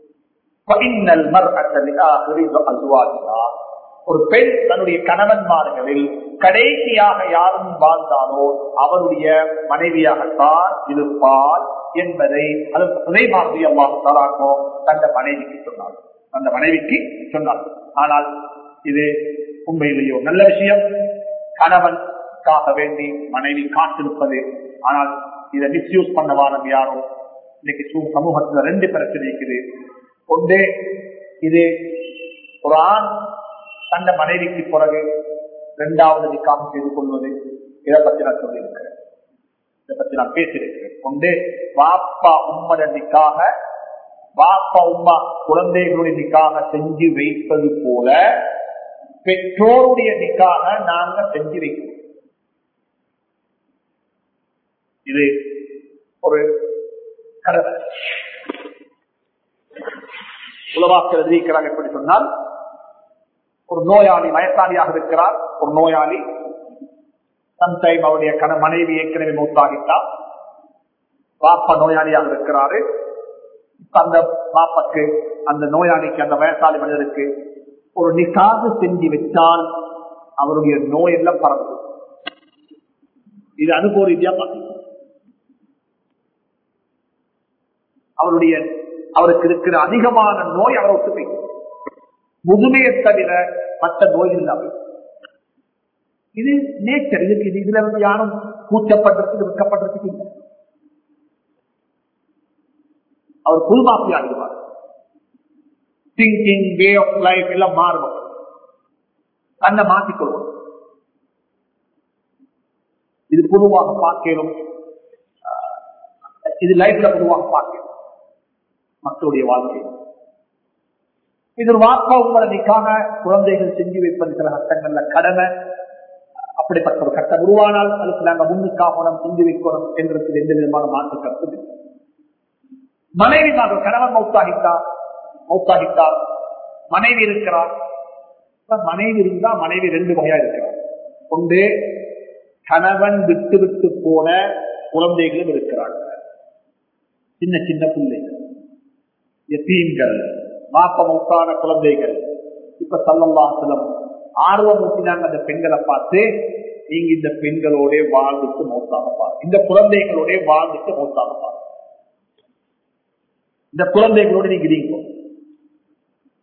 ஒரு பெண் தன்னுடைய கணவன்மார்களில் கடைசியாக யாரும் வாழ்ந்தாலோ அவருடைய மனைவியாகத்தான் இருப்பாள் என்பதை அதற்கு துணைமார்பி அல்லாஹாலாக்கோ தந்த மனைவிக்கு சொன்னார் அந்த மனைவிக்கு சொன்னார் ஆனால் இது உண்மையிலேயோ நல்ல விஷயம் கணவனுக்காக வேண்டி மனைவி காத்திருப்பது ஆனால் இதை மிஸ்யூஸ் பண்ண வாரம் யாரும் இன்னைக்கு சமூகத்துல ரெண்டு பிரச்சனை இருக்குது ஒன்றே இது ஒரு ஆண் தந்த மனைவிக்கு பிறகு இரண்டாவது நிக்காக செய்து கொள்வது இதை பத்தி நான் சொல்லியிருக்கிறேன் இதை பத்தி நான் பேசியிருக்கிறேன் ஒன்று வாப்பா உம்மட நிக்காக வாப்பா உம்மா குழந்தைகளுடைய நிக்காக செஞ்சு வைப்பது போல பெற்றோருடைய நிக்காக நாங்க செஞ்சு வைக்கிறோம் இது ஒரு கடமை உலவாக்கள் எழுதியிருக்கிறாங்க எப்படி சொன்னால் ஒரு நோயாளி வயசாளியாக இருக்கிறார் ஒரு நோயாளி சம்டைம் அவருடைய கண மனைவி ஏற்கனவே மூத்தாகிட்டார் பாப்பா நோயாளியாக இருக்கிறாரு அந்த பாப்பாக்கு அந்த நோயாளிக்கு அந்த வயசாளி மனிதருக்கு ஒரு நிக்காக செஞ்சு வச்சால் அவருடைய நோய் எல்லாம் பறந்து இது அனுபவ ரீதியா பார்க்கணும் அவருடைய அவருக்கு இருக்கிற அதிகமான நோய் அவரை விட்டு போய் முதுமையை தவிர மற்ற நோய் இல்லாமல் இது நேச்சர் இதுக்கு இது இதுல வந்து யாரும் கூச்சப்படுறதுக்கு விற்கப்படுறதுக்கு இல்லை அவர் புல்மாப்பி ஆகிடுவார் திங்கிங் வே ஆஃப் லைஃப் எல்லாம் மாறும் தன்னை மாற்றிக்கொள்வோம் இது பொதுவாக பார்க்கணும் இது லைஃப்ல பொதுவாக பார்க்கணும் மக்களுடைய வாழ்க்கை இது ஒரு வாப்பா உங்களை நிக்காக குழந்தைகள் செஞ்சு வைப்பது சில சட்டங்கள்ல கடமை அப்படிப்பட்ட ஒரு கட்டம் உருவானால் அதுக்கு நாங்க முன்னுக்காகணும் செஞ்சு வைக்கணும் என்றதுக்கு எந்த விதமான மாற்று கருத்து மனைவி நாங்கள் கணவன் மௌத்தாகித்தார் மௌத்தாகித்தார் மனைவி இருக்கிறார் மனைவி இருந்தா மனைவி ரெண்டு வகையா இருக்கிறார் ஒன்று கணவன் விட்டு விட்டு போன குழந்தைகளும் இருக்கிறாங்க சின்ன சின்ன பிள்ளைகள் எத்தீன்கள் மாப்பமௌத்தான குழந்தைகள் இப்ப சல்லல்லாசலம் ஆர்வம் ஊட்டினாங்க அந்த பெண்களை பார்த்து நீங்க இந்த பெண்களோட வாழ்ந்துட்டு மௌத்தாக பாரு இந்த குழந்தைகளோட வாழ்ந்துட்டு மௌத்தாக பாரு இந்த குழந்தைகளோட நீங்க இருக்கீங்க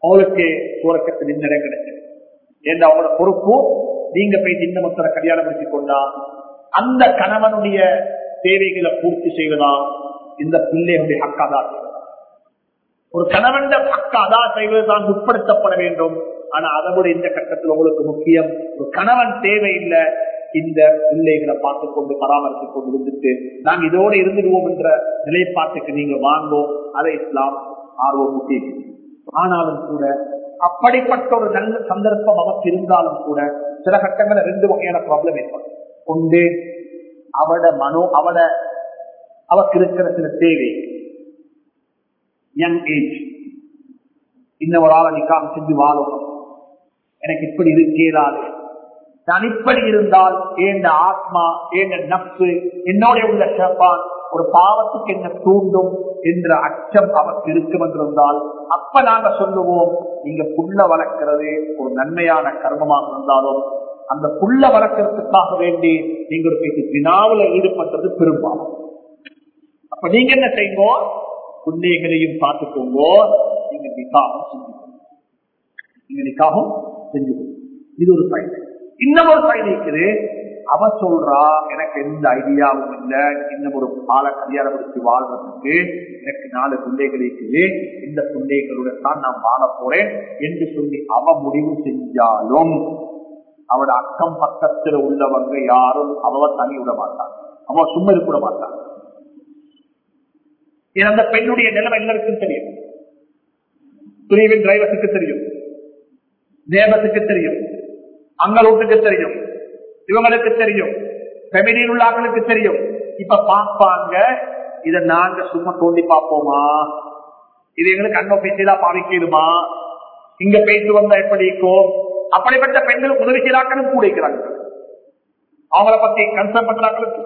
அவளுக்கு சுரக்கத்தில் இந்த இடம் கிடைச்சது ஏன்னா அவங்களோட பொறுப்பு நீங்க போய் இந்த மொத்தரை கல்யாணம் முடிச்சு கொண்டா அந்த கணவனுடைய தேவைகளை பூர்த்தி செய்வதா இந்த பிள்ளைகளுடைய ஹக்காதா ஒரு கணவன் ஹக்காதா செய்வதுதான் உட்படுத்தப்பட வேண்டும் ஆனா அதை விட இந்த கட்டத்தில் உங்களுக்கு முக்கியம் ஒரு கணவன் தேவை இல்லை இந்த பிள்ளைகளை பார்த்துக் கொண்டு பராமரித்துக் கொண்டு இருந்துட்டு நாங்க இதோட இருந்துடுவோம் என்ற நிலைப்பாட்டுக்கு நீங்க வாங்கோம் அதை இஸ்லாம் ஆர்வம் முக்கிய ஆனாலும் கூட அப்படிப்பட்ட ஒரு நல்ல சந்தர்ப்பம் அவருக்கு இருந்தாலும் கூட சில கட்டங்களில் ரெண்டு வகையான ப்ராப்ளம் ஏற்படும் ஒன்று அவட மனோ அவட அவருக்கு இருக்கிற சில தேவை யங் ஏஜ் இன்னும் ஒரு ஆளை நிக்காம செஞ்சு வாழணும் எனக்கு இப்படி இருக்கேதாது நான் இப்படி இருந்தால் ஏண்ட ஆத்மா ஏண்ட நப்சு என்னோட உள்ள சேப்பான் ஒரு பாவத்துக்கு என்ன தூண்டும் என்ற அச்சம் அவருக்கு இருக்கும் என்றிருந்தால் அப்ப நாங்க சொல்லுவோம் நீங்க புள்ள வளர்க்கிறது ஒரு நன்மையான கர்மமாக இருந்தாலும் அந்த புள்ள வளர்க்கறதுக்காக வேண்டி நீங்க ஒரு பேச்சு வினாவில் ஈடுபட்டது பெரும்பாலும் அப்ப நீங்க என்ன செய்யுங்கோ பிள்ளைகளையும் பார்த்துக்கோங்கோ நீங்க நிக்காகம் செஞ்சுக்கோங்க நீங்க நிக்காகம் செஞ்சுக்கோங்க இது ஒரு பயன் இன்னும் ஒரு பயன் இருக்குது அவ சொல்றா எனக்கு எந்த ஐடியாவும் இல்லை இன்னும் ஒரு பால கல்யாணம் முடிச்சு வாழ்றதுக்கு எனக்கு நாலு பிள்ளைகள் இருக்குது இந்த பிள்ளைகளுடன் தான் நான் வாழ போறேன் என்று சொல்லி அவ முடிவு செஞ்சாலும் அவட அக்கம் பக்கத்தில் உள்ளவங்க யாரும் அவ தனி விட மாட்டாங்க அவ சும்மா இருக்க விட மாட்டாங்க அந்த பெண்ணுடைய நிலைமை எல்லாருக்கும் தெரியும் துணிவின் டிரைவர்ஸுக்கு தெரியும் தேவத்துக்கு தெரியும் அங்களூட்டுக்கு தெரியும் இவங்களுக்கு தெரியும் பெமிலியில் உள்ள ஆட்களுக்கு தெரியும் இப்ப பார்ப்பாங்க இத நாங்க சும்மா தோண்டி பார்ப்போமா இது எங்களுக்கு அன்னோபிசியலா பாதிக்கிடுமா இங்க பேசி வந்தா எப்படி இருக்கும் அப்படிப்பட்ட பெண்கள் உதவி செய்யலாக்களும் கூட இருக்கிறாங்க அவங்கள பத்தி கன்சர்ன் பண்றாங்களுக்கு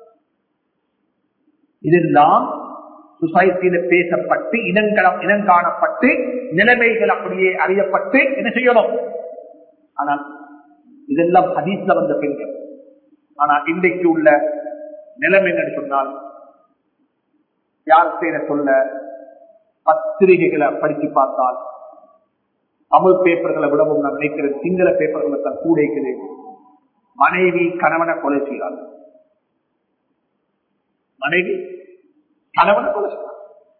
இதெல்லாம் சொசைட்டியில பேசப்பட்டு இனங்கலம் இனங்காணப்பட்டு நிலைமைகள் அப்படியே அறியப்பட்டு என்ன செய்யணும் ஆனால் இதெல்லாம் ஹதீஸ்ல வந்த பெண்கள் ஆனா இன்றைக்கு உள்ள நிலைமை என்னன்னு சொன்னால் யாருக்கு என சொல்ல பத்திரிகைகளை படிச்சு பார்த்தால் தமிழ் பேப்பர்களை விடவும் நான் நினைக்கிறேன் சிங்கள பேப்பர்களை தான் கூட இருக்குது மனைவி கணவனை கொலை செய்கிறார் மனைவி கணவனை கொலை செய்கிறார்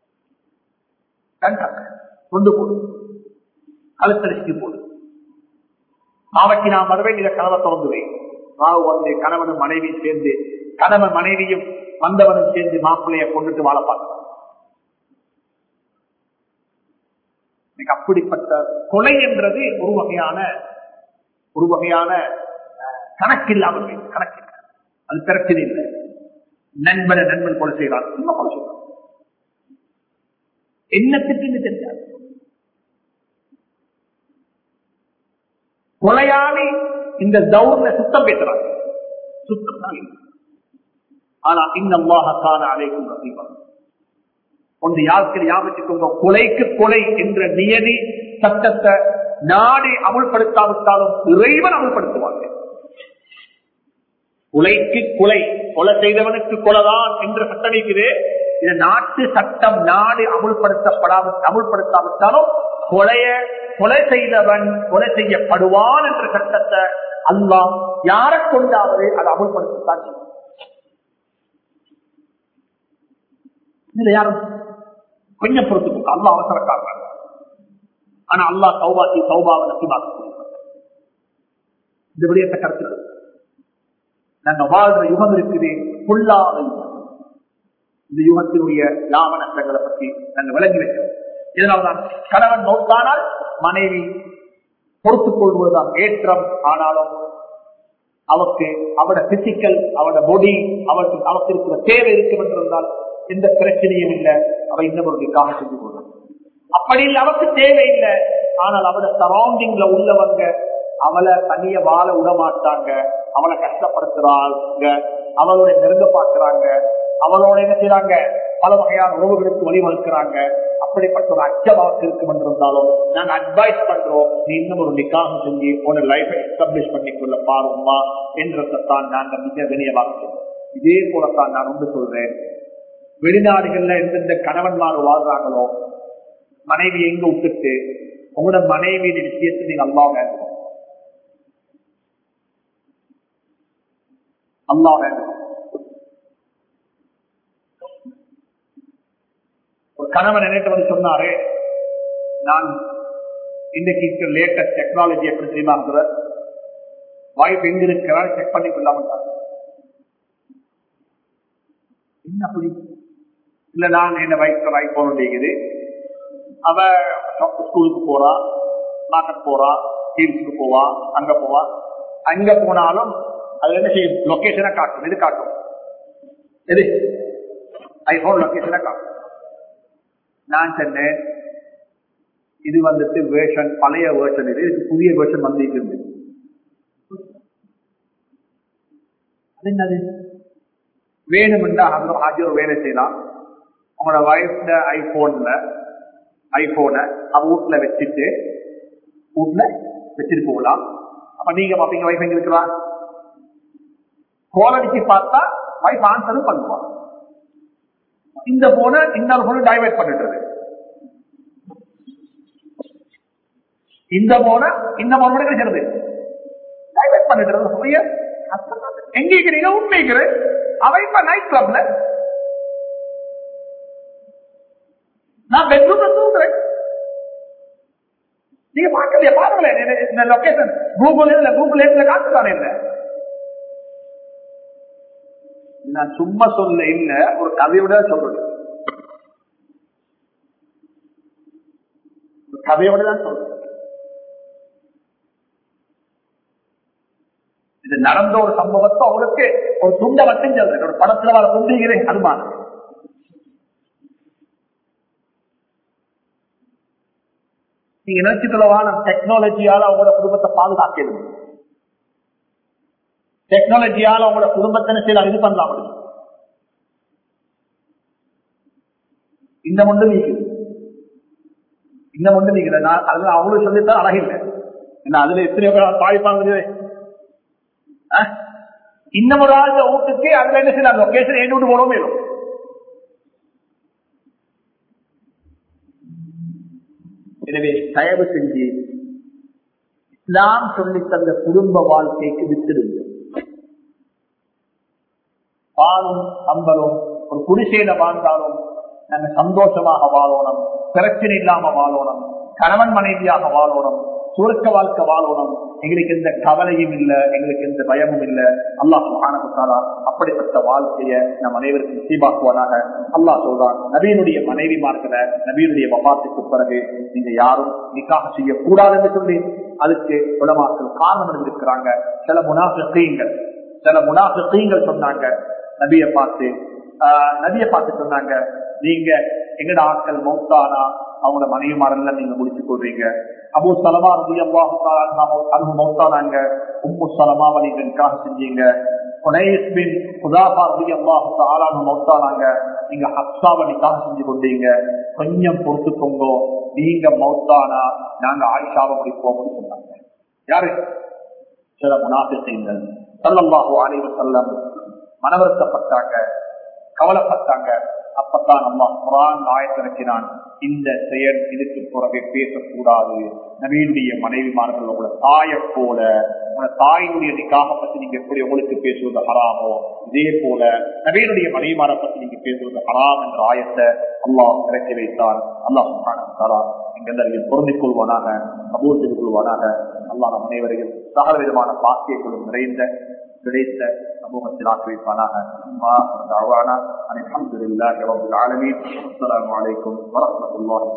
கொண்டு போடு கழுத்தரிசி போடு நாளைக்கு நான் வருவேன் இதை கனவை திறந்துவேன் ராவு வந்து கணவனும் மனைவியும் சேர்ந்து கணவன் மனைவியும் வந்தவனும் சேர்ந்து மாப்பிள்ளைய கொண்டுட்டு வாழ பார்க்கலாம் அப்படிப்பட்ட கொலை என்றது ஒரு வகையான ஒரு வகையான கணக்கில்லாமல் கணக்கு அது பிரச்சனை இல்லை நண்பனை நண்பன் கொலை செய்யறான் சும்மா கொலை செய்யறான் என்னத்துக்கு தெரியாது கொலையாளி இந்த தௌர்ல சுத்தம் பேசுறாங்க சுத்தம் தான் இல்லை. ஆனா இன்னமாக காண அழைக்கும் ரசீவன் ஒன்று யாருக்கு ஞாபகத்துக்கோங்க கொலைக்கு கொலை என்ற நியதி சட்டத்தை நாடு அமுல்படுத்தாவிட்டாலும் இறைவன் அமுல்படுத்துவாங்க கொலைக்கு கொலை கொலை செய்தவனுக்கு கொலைதான் என்ற சட்டம் இருக்குது இந்த நாட்டு சட்டம் நாடு அமுல்படுத்தப்படாம அமுல்படுத்தாவிட்டாலும் கொலைய கொலை செய்தவன் கொலை செய்யப்படுவான் என்ற சட்டத்தை அல்லாம் யாரை கொண்டாவது அதை அமுல்படுத்தத்தான் செய்யும் இதுல யாரும் கொஞ்சம் பொறுத்துக்கு அல்லா அவசரக்காரன் ஆனா அல்லா சௌபாத்தி சௌபாவை நசிபாக்க இந்த விடயத்தை கருத்து நாங்க வாழ்ற யுகம் இருக்குது பொல்லாத யுகம் இந்த யுகத்தினுடைய லாப நஷ்டங்களை பற்றி நாங்க விளங்கி வைக்கிறோம் இதனால்தான் கணவன் நோக்கானால் மனைவி பொறுத்துக் கொள்வதுதான் ஏற்றம் ஆனாலும் அவருக்கு அவட பிசிக்கல் அவட பொடி அவருக்கு அவருக்கு இருக்கிற தேவை இருக்கும் என்றிருந்தால் எந்த பிரச்சனையும் இல்லை அவ இன்னொருக்காக செஞ்சு கொள்ளும் அப்படி இல்லை அவருக்கு தேவை இல்லை ஆனால் அவட சரௌண்டிங்ல உள்ளவங்க அவளை தனிய வாழ விட மாட்டாங்க அவளை கஷ்டப்படுத்துறாங்க அவளோட நெருங்க பார்க்கிறாங்க அவளோட என்ன செய்யறாங்க பல வகையான உறவுகளுக்கு வழிவகுக்கிறாங்க அப்படிப்பட்ட ஒரு அச்சம் அவருக்கு இருக்கும் என்றிருந்தாலும் நாங்க அட்வைஸ் பண்றோம் நீ இன்னும் ஒரு நிக்காக செஞ்சு உன லைஃபை எஸ்டாப்ளிஷ் பண்ணிக்கொள்ள பாருமா என்றதான் நாங்க மிக வினயமாக இதே போலத்தான் நான் ஒன்று சொல்றேன் வெளிநாடுகள்ல எந்தெந்த கணவன்மார் வாழ்றாங்களோ மனைவி எங்க விட்டுட்டு உங்களோட மனைவியின் விஷயத்தை நீங்க அல்லா வேண்டும் அல்லா வேண்டும் ஒரு கணவன் நினைத்து வந்து சொன்னாரு நான் இன்றைக்கு இருக்கிற லேட்டஸ்ட் டெக்னாலஜி எப்படி தெரியுமா வாய்ப்பு எங்க இருக்கிறார் செக் பண்ணி கொள்ளாம என்ன அப்படி இல்ல நான் என்ன வயசுல வாய்ப்பு போக வேண்டியது அவ ஸ்கூலுக்கு போறா மார்க்கெட் போறா ஹீல்ஸுக்கு போவா அங்க போவா அங்க போனாலும் அது என்ன செய்யும் லொகேஷனை காட்டும் எது காட்டும் எது ஐபோன் லொகேஷனை காட்டும் நான் சொன்னேன் இது வந்துட்டு வேர்ஷன் பழைய வேர்ஷன் இது இதுக்கு புதிய வேர்ஷன் வந்துட்டு இருந்து அது என்னது வேணுமென்றா அந்த ஆஜி ஒரு வேலை செய்யலாம் உங்களோட வயசுல ஐபோன்ல ஐபோனை அவ வீட்டுல வச்சுட்டு வீட்டுல வச்சுட்டு போகலாம் அப்ப நீங்க பாப்பீங்க வைஃப் எங்க இருக்கிறா கோல் அடிச்சு பார்த்தா வைஃப் ஆன்சரும் பண்ணுவான் இந்த போனை இன்னொரு போன டைவர்ட் பண்ணிடுறது இந்த போன இந்த போன கூட கிடைக்கிறது டைவர்ட் பண்ணிடுறது எங்க இருக்கிறீங்க உண்மைக்கு அவ இப்ப நைட் கிளப்ல நான் பெட்ரூம்ல தூங்குறேன் நீங்க பார்க்கலையா பாருங்களேன் இந்த லொகேஷன் கூகுள் இல்ல கூகுள் ஏட்ல காட்டுறானே இல்ல நான் சும்மா சொல்ல இல்ல ஒரு கதையோட சொல்றேன் கதையோட தான் சொல்றேன் இது நடந்த ஒரு சம்பவத்தை அவங்களுக்கு ஒரு துண்டை மட்டும் சொல்றேன் ஒரு படத்துல வர துண்டிகிறேன் அனுமானம் நீங்க நினைச்சுக்கொள்ளவான டெக்னாலஜியால அவங்களோட குடும்பத்தை பாதுகாக்கிறது டெக்னாலஜியால அவங்களோட குடும்பத்தின சில இது பண்ணலாம் முடியும் இந்த ஒன்று நீக்குது இந்த ஒன்று நீக்குது நான் அதுல அவங்களும் சொல்லித்தான் அழகில்லை என்ன அதுல எத்தனையோ பேர் பாதிப்பாங்க இன்னும் ஒரு ஆள் வீட்டுக்கு அதுல என்ன சில லொகேஷன் ஏன் விட்டு போனோம் மேலும் எனவே தயவு செஞ்சு இஸ்லாம் சொல்லி தந்த குடும்ப வாழ்க்கைக்கு விட்டுடுங்க பாலும் சம்பலும் ஒரு குடிசையில வாழ்ந்தாலும் நாங்க சந்தோஷமாக வாழணும் பிரச்சனை இல்லாம வாழணும் கணவன் மனைவியாக வாழணும் சுருக்க வாழ்க்கை வாழணும் எங்களுக்கு எந்த கவலையும் இல்ல எங்களுக்கு எந்த பயமும் இல்ல அல்லாஹ் சுகானகுத்தாரா அப்படிப்பட்ட வாழ்க்கைய நம் அனைவருக்கும் சீபாக்குவதாக அல்லாஹ் சொல்றான் நபீனுடைய மனைவிமார்களை நபீனுடைய வபாத்துக்கு பிறகு நீங்க யாரும் நிக்காக செய்யக்கூடாது என்று சொல்லி அதுக்கு உலமாக்கள் காரணம் இருக்கிறாங்க சில முனாஃபிகள் சில முனாஃபிகள் சொன்னாங்க நபியை பார்த்து நபியை பார்த்து சொன்னாங்க நீங்க எங்கட ஆட்கள் மௌத்தானா அவங்களோட மனைவிமாரெல்லாம் நீங்க முடிச்சு கொள்றீங்க அபு சலமா ரதி அல்லாஹு மௌத்தானாங்க உம்மு சலமாவை நீங்க நிக்காக செஞ்சீங்க மௌத்தானாங்க நீங்க ஹப்சாவை நிக்காக செஞ்சு கொண்டீங்க கொஞ்சம் பொறுத்துக்கோங்க நீங்க மௌத்தானா நாங்க ஆயிஷாவை முடிப்போம்னு சொன்னாங்க யாரு சில முனாபிசைங்கள் சல்லல்லாஹு அலைவ செல்லம் மனவருத்தப்பட்டாங்க கவலைப்பட்டாங்க அப்பத்தான் அம்மா குரான் ஆயத்திறக்கினான் இந்த செயல் இதுக்கு பிறகு பேசக்கூடாது நவீனுடைய மனைவிமார்கள் உங்களோட தாயை போல உங்களோட தாயினுடைய நிக்காக பத்தி நீங்க எப்படி உங்களுக்கு பேசுவது ஹராமோ இதே போல நவீனுடைய மனைவிமாரை பத்தி நீங்க பேசுவது ஹராம் என்ற ஆயத்தை அல்லாஹ் இறக்கி வைத்தார் அல்லாஹ் சுகானா எங்கள் பொருந்திக் கொள்வானாக கபூர் செய்து கொள்வானாக அல்லாஹ் நம் அனைவரையும் சகல விதமான பாக்கியங்களும் நிறைந்த கிடைத்த சமூகத்தில் ஆக்கி வைப்பானாக الحمد لله رب العالمين السلام عليكم ورحمة الله